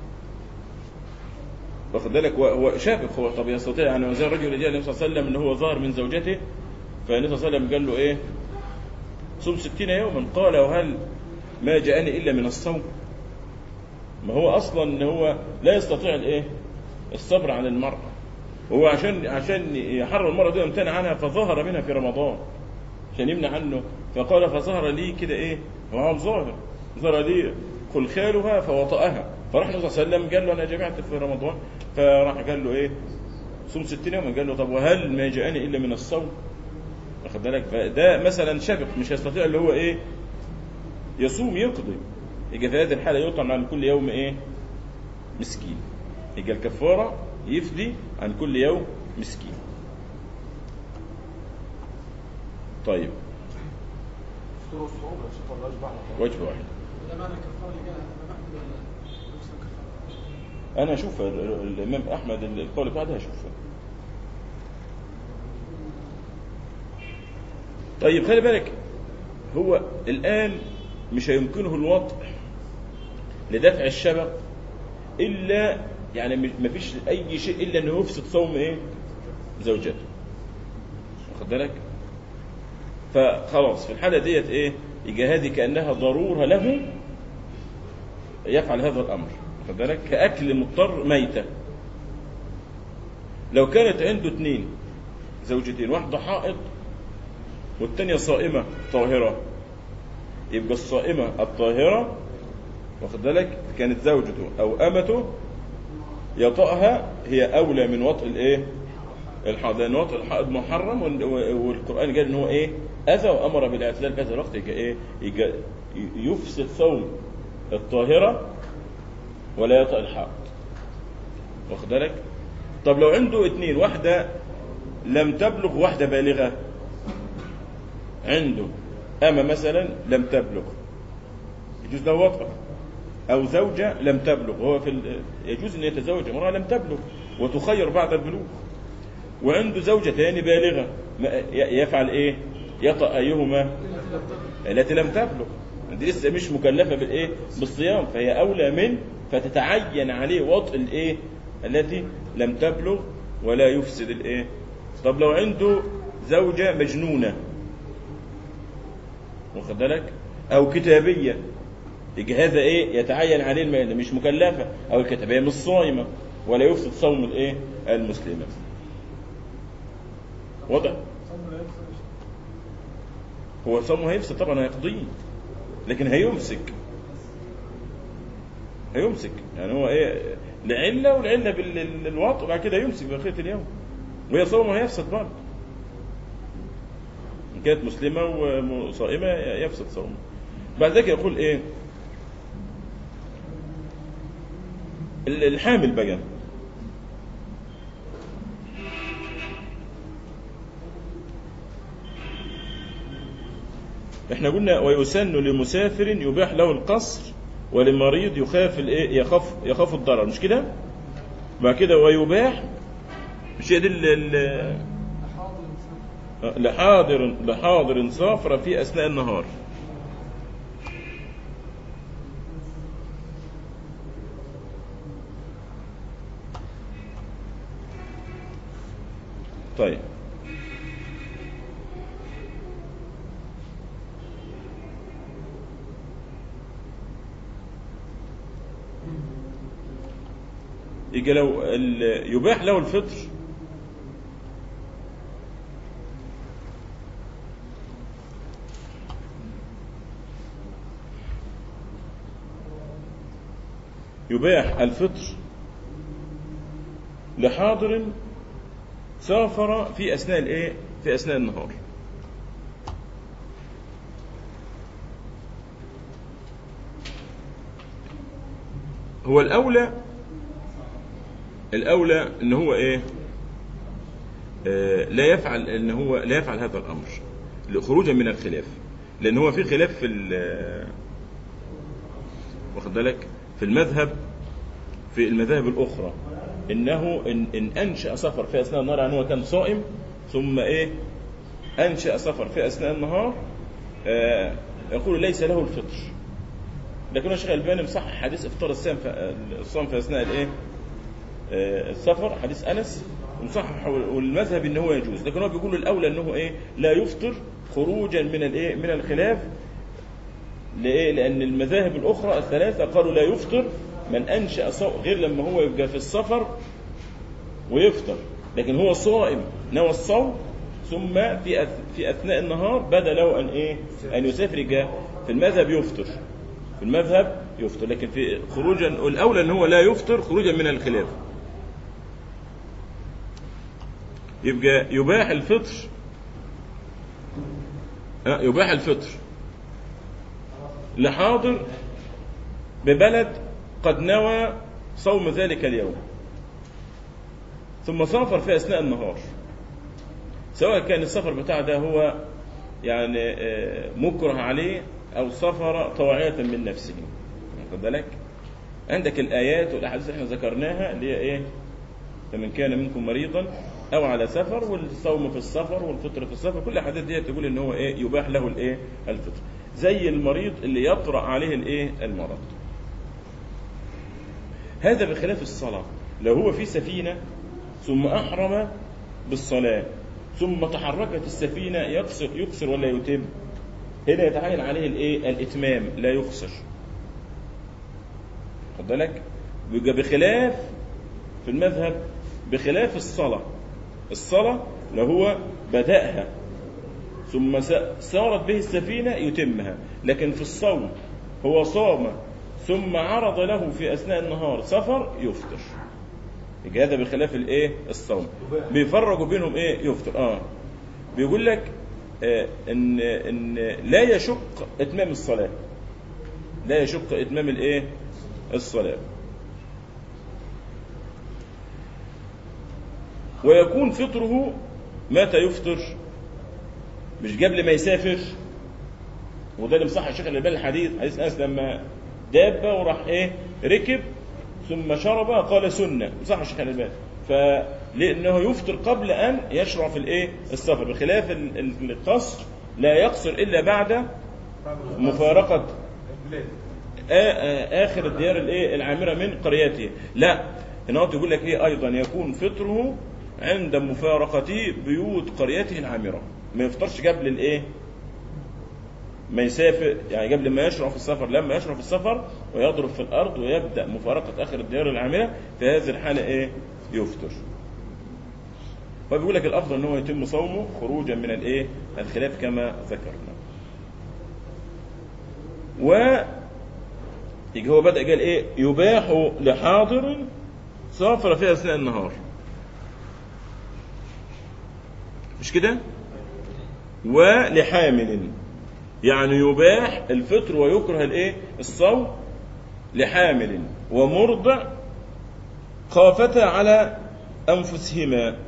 واخد بالك هو- هو شابك هو طب يستطيع يعني زي الرجل اللي جاء النبي صلى الله عليه وسلم ان هو ظهر من زوجته فالنبي صلى الله عليه وسلم قال له ايه صم ستين يوما قال وهل ما جاءني الا من الصوم ما هو اصلا ان هو لا يستطيع الايه الصبر عن المرأة هو عشان عشان يحرم المرأة دي يمتنع عنها فظهر منها في رمضان عشان يمنع عنه فقال فظهر لي كده ايه هو ظاهر ظهر لي خلخالها فوطأها فراح النبي صلى الله عليه وسلم قال له انا جمعت في رمضان فراح قال له ايه صوم 60 يوما قال له طب وهل ما جاءني الا من الصوم واخد بالك فده مثلا شبق مش هيستطيع اللي هو ايه يصوم يقضي يبقى في هذه الحاله يطعم عن كل يوم ايه مسكين يبقى الكفاره يفدي عن كل يوم مسكين طيب فطور الصوم يا شيخ ولا اشبع وجه واحد ده معنى الكفاره اللي جاء الامام احمد ولا نفس الكفاره؟ انا اشوف ال- ال- الامام احمد القول بتاعه هشوفه طيب خلي بالك هو الان مش هيمكنه الوطء لدفع الشبق الا يعني ما فيش اي شيء الا انه يفسد صوم ايه زوجته واخد بالك فخلاص في الحاله ديت ايه يبقى هذه كانها ضروره له يفعل هذا الامر واخد بالك كاكل مضطر ميته لو كانت عنده اثنين زوجتين واحده حائض والثانيه صائمه طاهره يبقى الصائمه الطاهره واخد بالك كانت زوجته او امته يطأها هي اولى من وطء الايه الحائض لان وطء الحائض محرم وال- والقران قال ان هو ايه اذى وامر بالاعتزال في هذا الوقت يبقى ايه يبقى يفسد صوم الطاهره ولا يطأ الحائض واخد بالك طب لو عنده اثنين واحده لم تبلغ واحده بالغه عنده أما مثلا لم تبلغ يجوز له وطأ أو زوجة لم تبلغ هو في ال- يجوز أن يتزوج امرأة لم تبلغ وتخير بعد البلوغ وعنده زوجة ثاني بالغة ما- ي- يفعل إيه؟ يطأ أيهما التي لم تبلغ دي لسه مش مكلفة بالإيه؟ بالصيام فهي أولى من فتتعين عليه وطء الإيه؟ التي لم تبلغ ولا يفسد الإيه؟ طب لو عنده زوجة مجنونة واخد بالك او كتابيه يجي هذا ايه يتعين عليه الم- مش مكلفه او الكتابيه مش صايمه ولا يفسد صوم الايه المسلمه وضع هو صومه هيفسد طبعا هيقضيه لكن هيمسك هيمسك يعني هو ايه لعله والعله بالوطء وبعد كده يمسك بقيه اليوم وهي صومه هيفسد برضه إن كانت مسلمة وصائمة يفسد صومه بعد ذلك يقول إيه ال- الحامل بقى احنا قلنا ويسن لمسافر يباح له القصر ولمريض يخاف الايه يخاف يخاف الضرر مش كده بعد كده ويباح مش هي دي ال- ال- لحاضر لحاضر سافر في اثناء النهار طيب يجي لو ال- يباح له الفطر يباح الفطر لحاضر سافر في اثناء الايه في اثناء النهار هو الاولى الاولى ان هو ايه آه لا يفعل ان هو لا يفعل هذا الامر خروجا من الخلاف لان هو في خلاف في ال- واخد بالك في المذهب في المذاهب الأخرى إنه إن, إن أنشأ سفر في أثناء النهار يعني هو كان صائم ثم إيه أنشأ سفر في أثناء النهار آه يقول ليس له الفطر لكن الشيخ الألباني مصحح حديث إفطار الصيام في الصوم في أثناء الإيه آه السفر حديث أنس ومصحح والمذهب إن هو يجوز لكن هو بيقول الأولى إنه إيه لا يفطر خروجا من الإيه من الخلاف لإيه؟ لأن المذاهب الأخرى الثلاثة قالوا لا يفطر من أنشأ صوم غير لما هو يبقى في السفر ويفطر لكن هو صائم نوى الصوم ثم في أث- في أثناء النهار بدا له أن إيه؟ أن يسافر يبقى في المذهب يفطر في المذهب يفطر لكن في خروجا الأولى أن هو لا يفطر خروجا من الخلاف يبقى يباح الفطر آه، يباح الفطر لحاضر ببلد قد نوى صوم ذلك اليوم ثم سافر في أثناء النهار سواء كان السفر بتاع ده هو يعني آه، مكره عليه أو سفر طواعية من نفسه واخد بالك عندك الآيات والأحاديث اللي احنا ذكرناها اللي هي إيه فمن كان منكم مريضا أو على سفر والصوم في السفر والفطر في السفر كل الأحاديث دي تقول إن هو إيه يباح له الإيه الفطر زي المريض اللي يطرأ عليه الإيه المرض هذا بخلاف الصلاة لو هو في سفينة ثم أحرم بالصلاة ثم تحركت السفينة يقصر يقصر ولا يتم هنا يتعين عليه الايه الاتمام لا يقصر خد بالك يبقى بخلاف في المذهب بخلاف الصلاة الصلاة لو هو بدأها ثم س- سارت به السفينة يتمها لكن في الصوم هو صام ثم عرض له في أثناء النهار سفر يفطر يبقى هذا بخلاف الايه الصوم بيفرقوا بينهم ايه يفطر اه بيقول لك آه ان ان لا يشق اتمام الصلاه لا يشق اتمام الايه الصلاه ويكون فطره متى يفطر مش قبل ما يسافر وده اللي مصحح الشيخ الالباني الحديث حديث انس لما دابه وراح ايه ركب ثم شرب قال سنه مصحح الشيخ الالباني فلانه يفطر قبل ان يشرع في الايه السفر بخلاف ال- ال- القصر لا يقصر الا بعد مفارقه البلاد آ- آ- اخر الديار الايه العامره من قريته لا هنا هو يقول لك ايه ايضا يكون فطره عند مفارقته بيوت قريته العامره ما يفطرش قبل الايه ما يسافر يعني قبل ما يشرع في السفر لما يشرع في السفر ويضرب في الارض ويبدا مفارقه اخر الديار العامره في هذه الحاله ايه يفطر فبيقول لك الافضل ان هو يتم صومه خروجا من الايه الخلاف كما ذكرنا و يجي هو بدأ قال ايه يباح لحاضر سافر في اثناء النهار مش كده ولحامل يعني يباح الفطر ويكره الايه الصوم لحامل ومرضع خافتا على انفسهما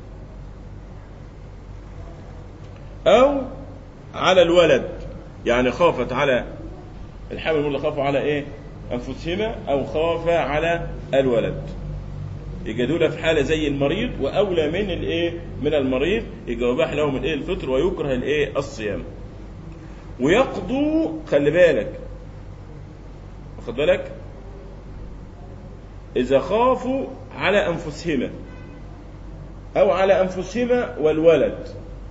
او على الولد يعني خافت على الحامل والمرضع خافوا على ايه انفسهما او خافا على الولد يبقى دول في حاله زي المريض واولى من الايه من المريض يبقى يباح لهم الايه الفطر ويكره الايه الصيام ويقضوا خلي بالك واخد بالك اذا خافوا على انفسهما او على انفسهما والولد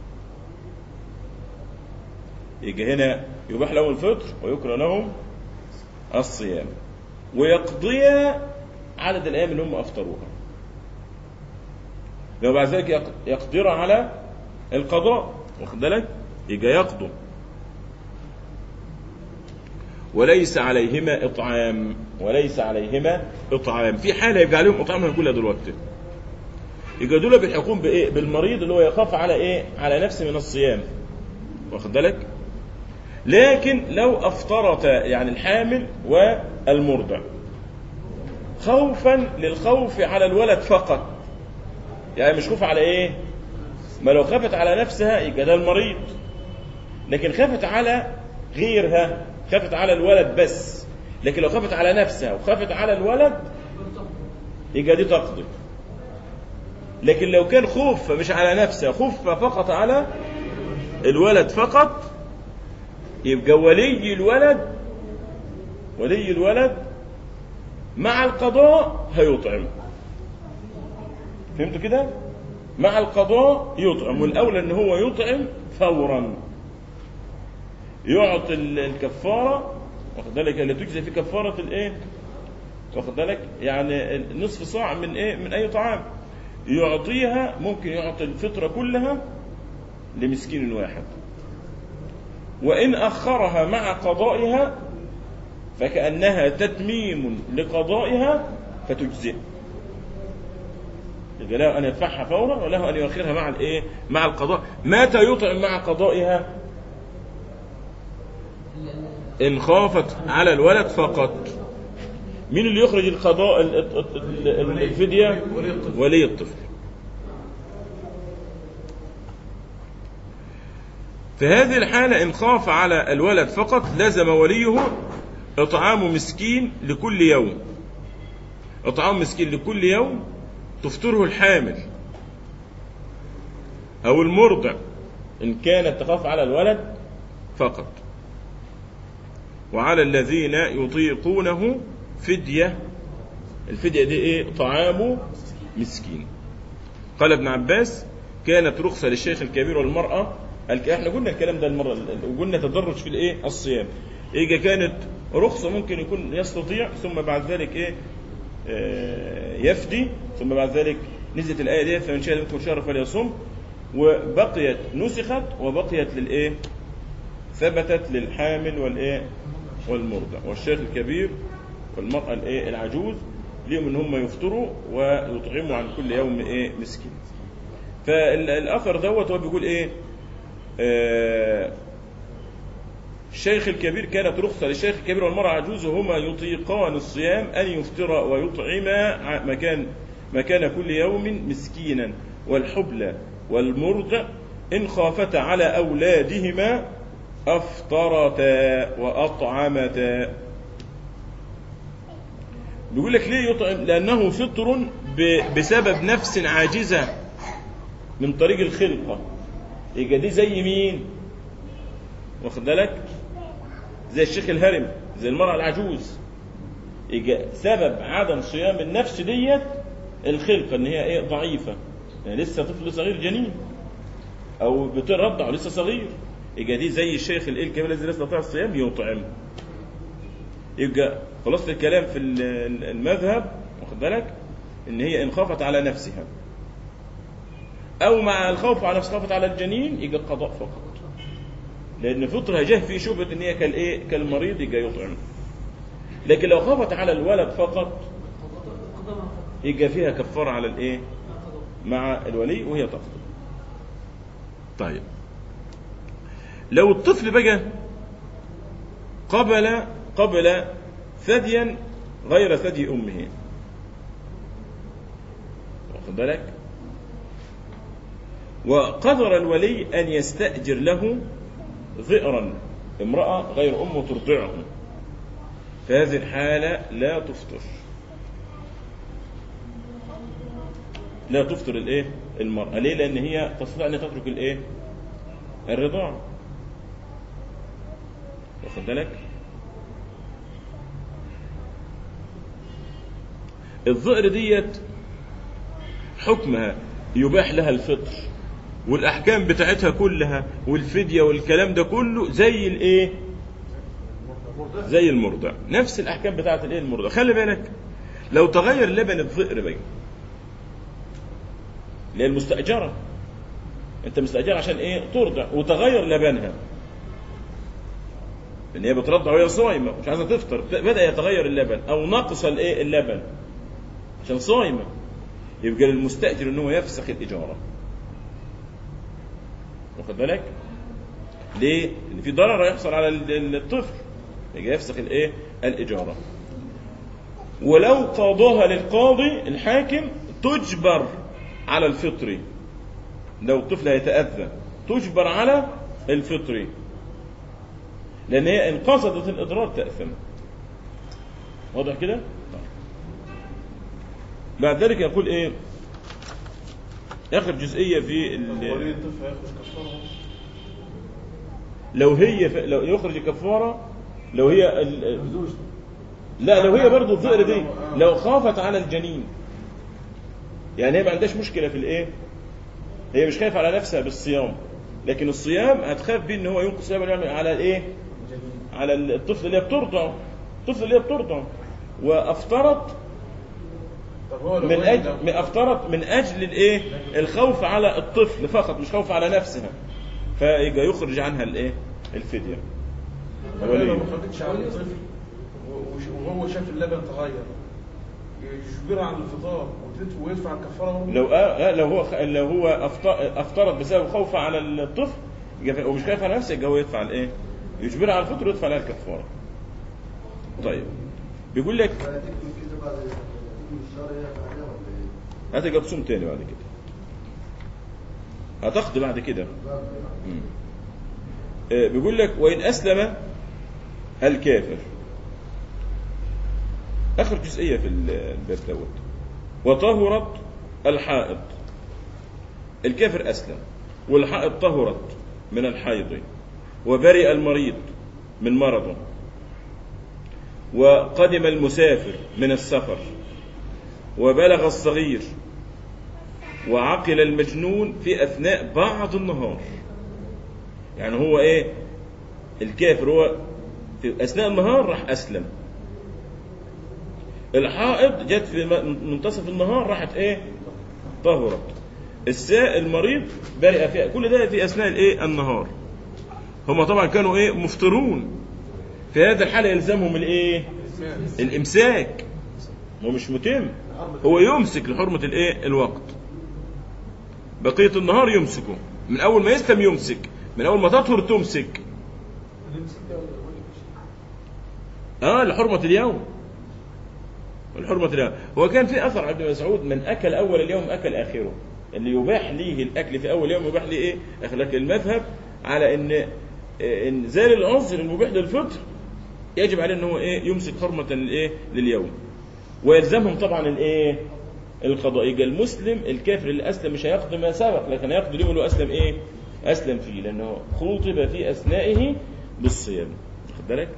يجي هنا يباح لهم الفطر ويكره لهم الصيام ويقضيا عدد الايام اللي هم افطروها لو بعد ذلك يق- يقدر على القضاء واخد بالك يجي يقضوا وليس عليهما اطعام وليس عليهما اطعام في حاله يبقى عليهم اطعام هنقولها دلوقتي يبقى دول بيحكمون بايه بالمريض اللي هو يخاف على ايه على نفسه من الصيام واخد بالك لكن لو افطرت يعني الحامل والمرضع خوفا للخوف على الولد فقط يعني مش خوف على ايه ما لو خافت على نفسها يبقى ده المريض لكن خافت على غيرها خافت على الولد بس لكن لو خافت على نفسها وخافت على الولد يبقى دي تقضي لكن لو كان خوف مش على نفسها خوف فقط على الولد فقط يبقى ولي الولد ولي الولد مع القضاء هيطعم فهمتوا كده مع القضاء يطعم والاولى ان هو يطعم فورا يعطي ال- الكفاره واخد بالك اللي تجزي في كفاره الايه واخد بالك يعني نصف صاع من ايه من اي طعام يعطيها ممكن يعطي الفطره كلها لمسكين واحد وإن أخرها مع قضائها فكأنها تتميم لقضائها فتجزئ يبقى له أن يدفعها فورا وله أن يؤخرها مع الإيه؟ مع القضاء متى يطعم مع قضائها؟ إن خافت على الولد فقط مين اللي يخرج القضاء ال- ال- ال- الفدية؟ ولي الطفل. ولي الطفل في هذه الحالة إن خاف على الولد فقط لزم وليه إطعام مسكين لكل يوم إطعام مسكين لكل يوم تفطره الحامل أو المرضع إن كانت تخاف على الولد فقط وعلى الذين يطيقونه فدية الفدية دي ايه طعام مسكين قال ابن عباس كانت رخصة للشيخ الكبير والمرأة الك- احنا قلنا الكلام ده المرة وقلنا تدرج في الايه الصيام إيه كانت رخصة ممكن يكون يستطيع ثم بعد ذلك ايه آه، يفدي ثم بعد ذلك نزلت الآية دي فمن شهد منكم شهر فليصم وبقيت نسخت وبقيت للايه ثبتت للحامل والايه والمرضع والشيخ الكبير والمرأة الايه العجوز ليهم ان هم يفطروا ويطعموا عن كل يوم ايه مسكين فالاثر دوت هو بيقول ايه آه الشيخ الكبير كانت رخصة للشيخ الكبير والمرأة عجوز وهما يطيقان الصيام أن يفطرا ويطعما ع- مكان مكان كل يوم مسكينا والحبلى والمرضع إن خافتا على أولادهما أفطرتا وأطعمتا بيقول لك ليه يطعم لأنه فطر ب- بسبب نفس عاجزة من طريق الخلقة يبقى دي زي مين واخد بالك زي الشيخ الهرم زي المرأة العجوز يبقى سبب عدم صيام النفس ديت الخلقة ان هي ايه ضعيفة يعني لسه طفل صغير جنين او بترضع لسه صغير يبقى دي زي الشيخ الايه الكبير الذي لا يستطيع الصيام يطعم يبقى خلاصة الكلام في ال- المذهب واخد بالك ان هي ان خافت على نفسها او مع الخوف على نفسها خافت على الجنين يبقى قضاء فقط لان فطرها جه في شبهه ان هي كالايه كالمريض يبقى يطعم لكن لو خافت على الولد فقط يبقى فيها كفاره على الايه مع الولي وهي تقضي طيب لو الطفل بقى قبل قبل ثديا غير ثدي امه واخد بالك وقدر الولي ان يستاجر له ذئرا امراه غير امه ترضعه في هذه الحاله لا تفطر لا تفطر الايه المراه ليه لان هي تستطيع ان تترك الايه الرضاعه واخد بالك الظئر ديت حكمها يباح لها الفطر والاحكام بتاعتها كلها والفديه والكلام ده كله زي الايه زي المرضع نفس الاحكام بتاعت الايه المرضع خلي بالك لو تغير لبن الظئر بقى اللي هي المستاجره انت مستاجر عشان ايه ترضع وتغير لبنها ان هي بترضع وهي صايمه مش عايزه تفطر بدا يتغير اللبن او نقص الايه اللبن عشان صايمه يبقى للمستاجر ان هو يفسخ الاجاره واخد بالك ليه ان في ضرر هيحصل على ال- الطفل يبقى يفسخ الايه الاجاره ولو قاضاها للقاضي الحاكم تجبر على الفطر لو الطفل هيتاذى تجبر على الفطر لان هي ان قصدت الاضرار تاثم واضح كده طيب. بعد ذلك يقول ايه اخر جزئيه في ال- ولي الطفل هياخد كفاره لو هي ف... لو يخرج كفاره لو هي ال... لا لو هي برضه الظئر دي لو خافت على الجنين يعني هي ما عندهاش مشكله في الايه هي مش خايفه على نفسها بالصيام لكن الصيام هتخاف بيه ان هو ينقص لبن يعني على الايه على الطفل اللي هي بترضع الطفل اللي هي بترضع وافطرت طب هو لو من ولي اجل ده- من افطرت من اجل الايه الخوف على الطفل فقط مش خوف على نفسها فيبقى يخرج عنها الايه الفديه طب هي لو ولي. ما خدتش على الطفل و- وش- وهو شاف اللبن تغير يجبره عن الفطار وتدف- ويدفع الكفاره برضه؟ لو آه آه لو هو خ- لو هو أفط- افطرت بسبب خوفه على الطفل يبقى- ومش خايف على نفسه يبقى هو يدفع الايه؟ يجبرها على الفطر ويدفع لها الكفاره. طيب بيقول لك تكمل كده بعد تكمل الشهر هي بعدها ولا ايه؟ هتبقى تصوم تاني بعد كده. هتقضي بعد كده. بعد مم. آه، بيقول لك وإن أسلم الكافر آخر جزئية في الباب دوت وطهرت الحائض الكافر أسلم والحائض طهرت من الحيض وبرئ المريض من مرضه وقدم المسافر من السفر وبلغ الصغير وعقل المجنون في أثناء بعض النهار يعني هو إيه الكافر هو في أثناء النهار راح أسلم الحائض جت في م- منتصف النهار راحت إيه طهرت الساء المريض برئ فيها كل ده في أثناء الإيه النهار هم طبعا كانوا إيه مفطرون في هذا الحالة يلزمهم الإيه الإمساك هو مش متم هو يمسك لحرمة الإيه الوقت بقية النهار يمسكه من أول ما يسلم يمسك من أول ما تطهر تمسك اه لحرمة اليوم الحرمة اليوم هو كان في أثر عبد مسعود من أكل أول اليوم أكل آخره اللي يباح ليه الأكل في أول يوم يباح ليه إيه آخر لكن المذهب على إن إن زال العنصر المبيح للفطر يجب عليه إن هو إيه يمسك حرمة الإيه لليوم ويلزمهم طبعا الإيه القضاء يبقى المسلم الكافر اللي أسلم مش هيقضي ما سبق لكن هيقضي اليوم اللي هو أسلم إيه أسلم فيه لأنه خوطب في أثنائه بالصيام واخد بالك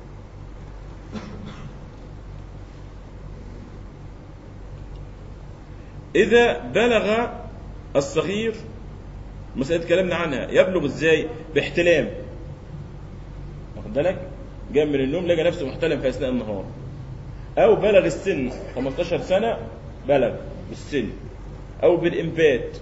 إذا بلغ الصغير مسألة كلامنا عنها يبلغ إزاي باحتلام واخد بالك جاء من النوم لقى نفسه محتلم في أثناء النهار أو بلغ السن 15 سنة بلغ بالسن أو بالإنبات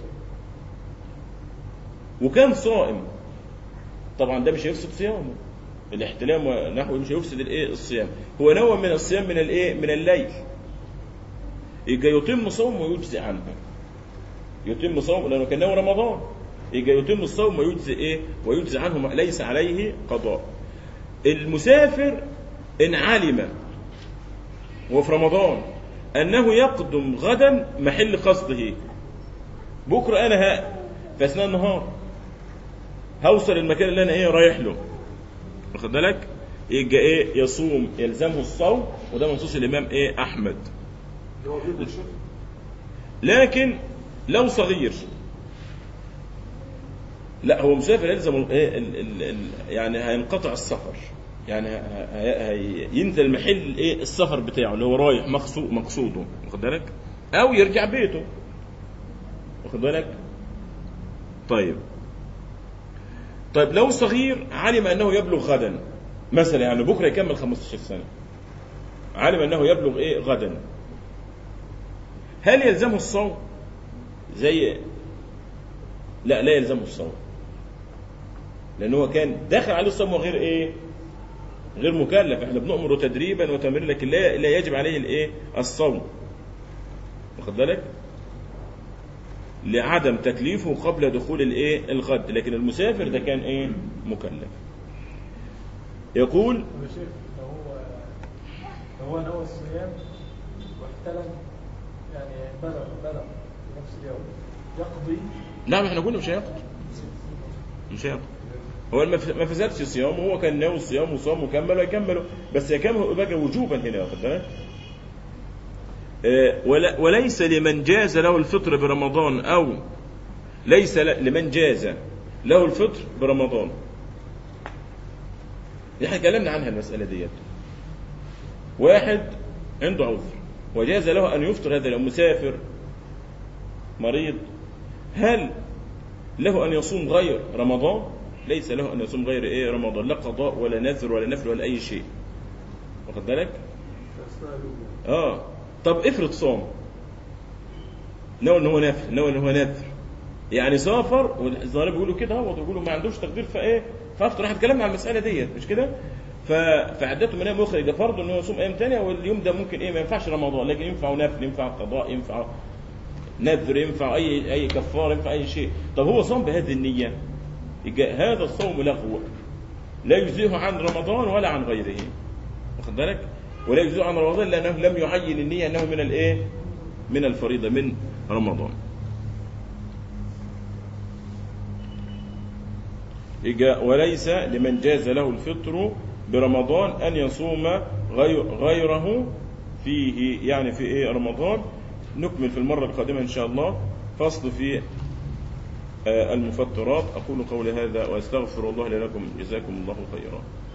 وكان صائم طبعا ده مش هيفسد صيامه الاحتلام ونحوه مش هيفسد الايه الصيام هو نوع من الصيام من الايه من الليل يجي يتم صوم ويجزي عنه يتم صوم لانه كان نوع رمضان يجي يتم الصوم ويجزي ايه ويجزي عنه ليس عليه قضاء المسافر ان علم وهو في رمضان انه يقدم غدا محل قصده بكره انا ها في اثناء النهار هوصل المكان اللي انا ايه رايح له واخد بالك يبقى ايه يصوم يلزمه الصوم وده منصوص الامام ايه احمد اللي هو بيض الشيخ لكن لو صغير لا هو مسافر يلزم ال- ايه ال- ال- ال- يعني هينقطع السفر يعني ه- ه- هي- ينزل محل ايه السفر بتاعه اللي هو رايح مقصود مقصوده واخد بالك او يرجع بيته واخد بالك طيب طيب لو صغير علم انه يبلغ غدا مثلا يعني بكره يكمل 15 سنه علم انه يبلغ ايه غدا هل يلزمه الصوم زي لا لا يلزمه الصوم لان هو كان داخل عليه الصوم وغير ايه غير مكلف احنا بنؤمره تدريبا وتمرين لكن لا لا يجب عليه الايه الصوم واخد بالك لعدم تكليفه قبل دخول الايه الغد لكن المسافر ده كان ايه مكلف يقول يا شيخ لو هو لو هو نوى الصيام واحتلم يعني بلغ بلغ في نفس اليوم يقضي نعم احنا قلنا مش هيقضي مش هيقضي هو ما ف- ما فسدش صيامه هو كان ناوي الصيام وصام وكمل ويكمله بس يكمله بقى وجوبا هنا واخد بالك آه، ولا- وليس لمن جاز له الفطر برمضان او ليس ل- لمن جاز له الفطر برمضان احنا اتكلمنا عنها المساله ديت واحد عنده عذر وجاز له ان يفطر هذا اليوم مسافر مريض هل له ان يصوم غير رمضان ليس له ان يصوم غير ايه رمضان لا قضاء ولا نذر ولا نفل ولا اي شيء واخد بالك أثناء اليوم اه طب افرض صام نوى ان هو نفل نوى ان هو نذر يعني سافر والظاهر بيقولوا كده هو بيقولوا ما عندوش تقدير فايه فافطر احنا اتكلمنا عن المساله ديت مش كده ف... فعدته من ايام اخرى ده فرض انه يصوم ايام ثانيه واليوم ده ممكن ايه ما ينفعش رمضان لكن ينفع نفل ينفع قضاء ينفع نذر ينفع اي اي كفاره ينفع اي شيء طب هو صام بهذه النيه يبقى هذا الصوم لغو لا يجزيه عن رمضان ولا عن غيره واخد بالك ولا يجزيه عن رمضان لانه لم يعين النيه انه من الايه من الفريضه من رمضان يبقى وليس لمن جاز له الفطر برمضان ان يصوم غير غيره فيه يعني في ايه رمضان نكمل في المره القادمه ان شاء الله فصل في آه، المفطرات اقول قولي هذا واستغفر الله لي لكم جزاكم الله خيرا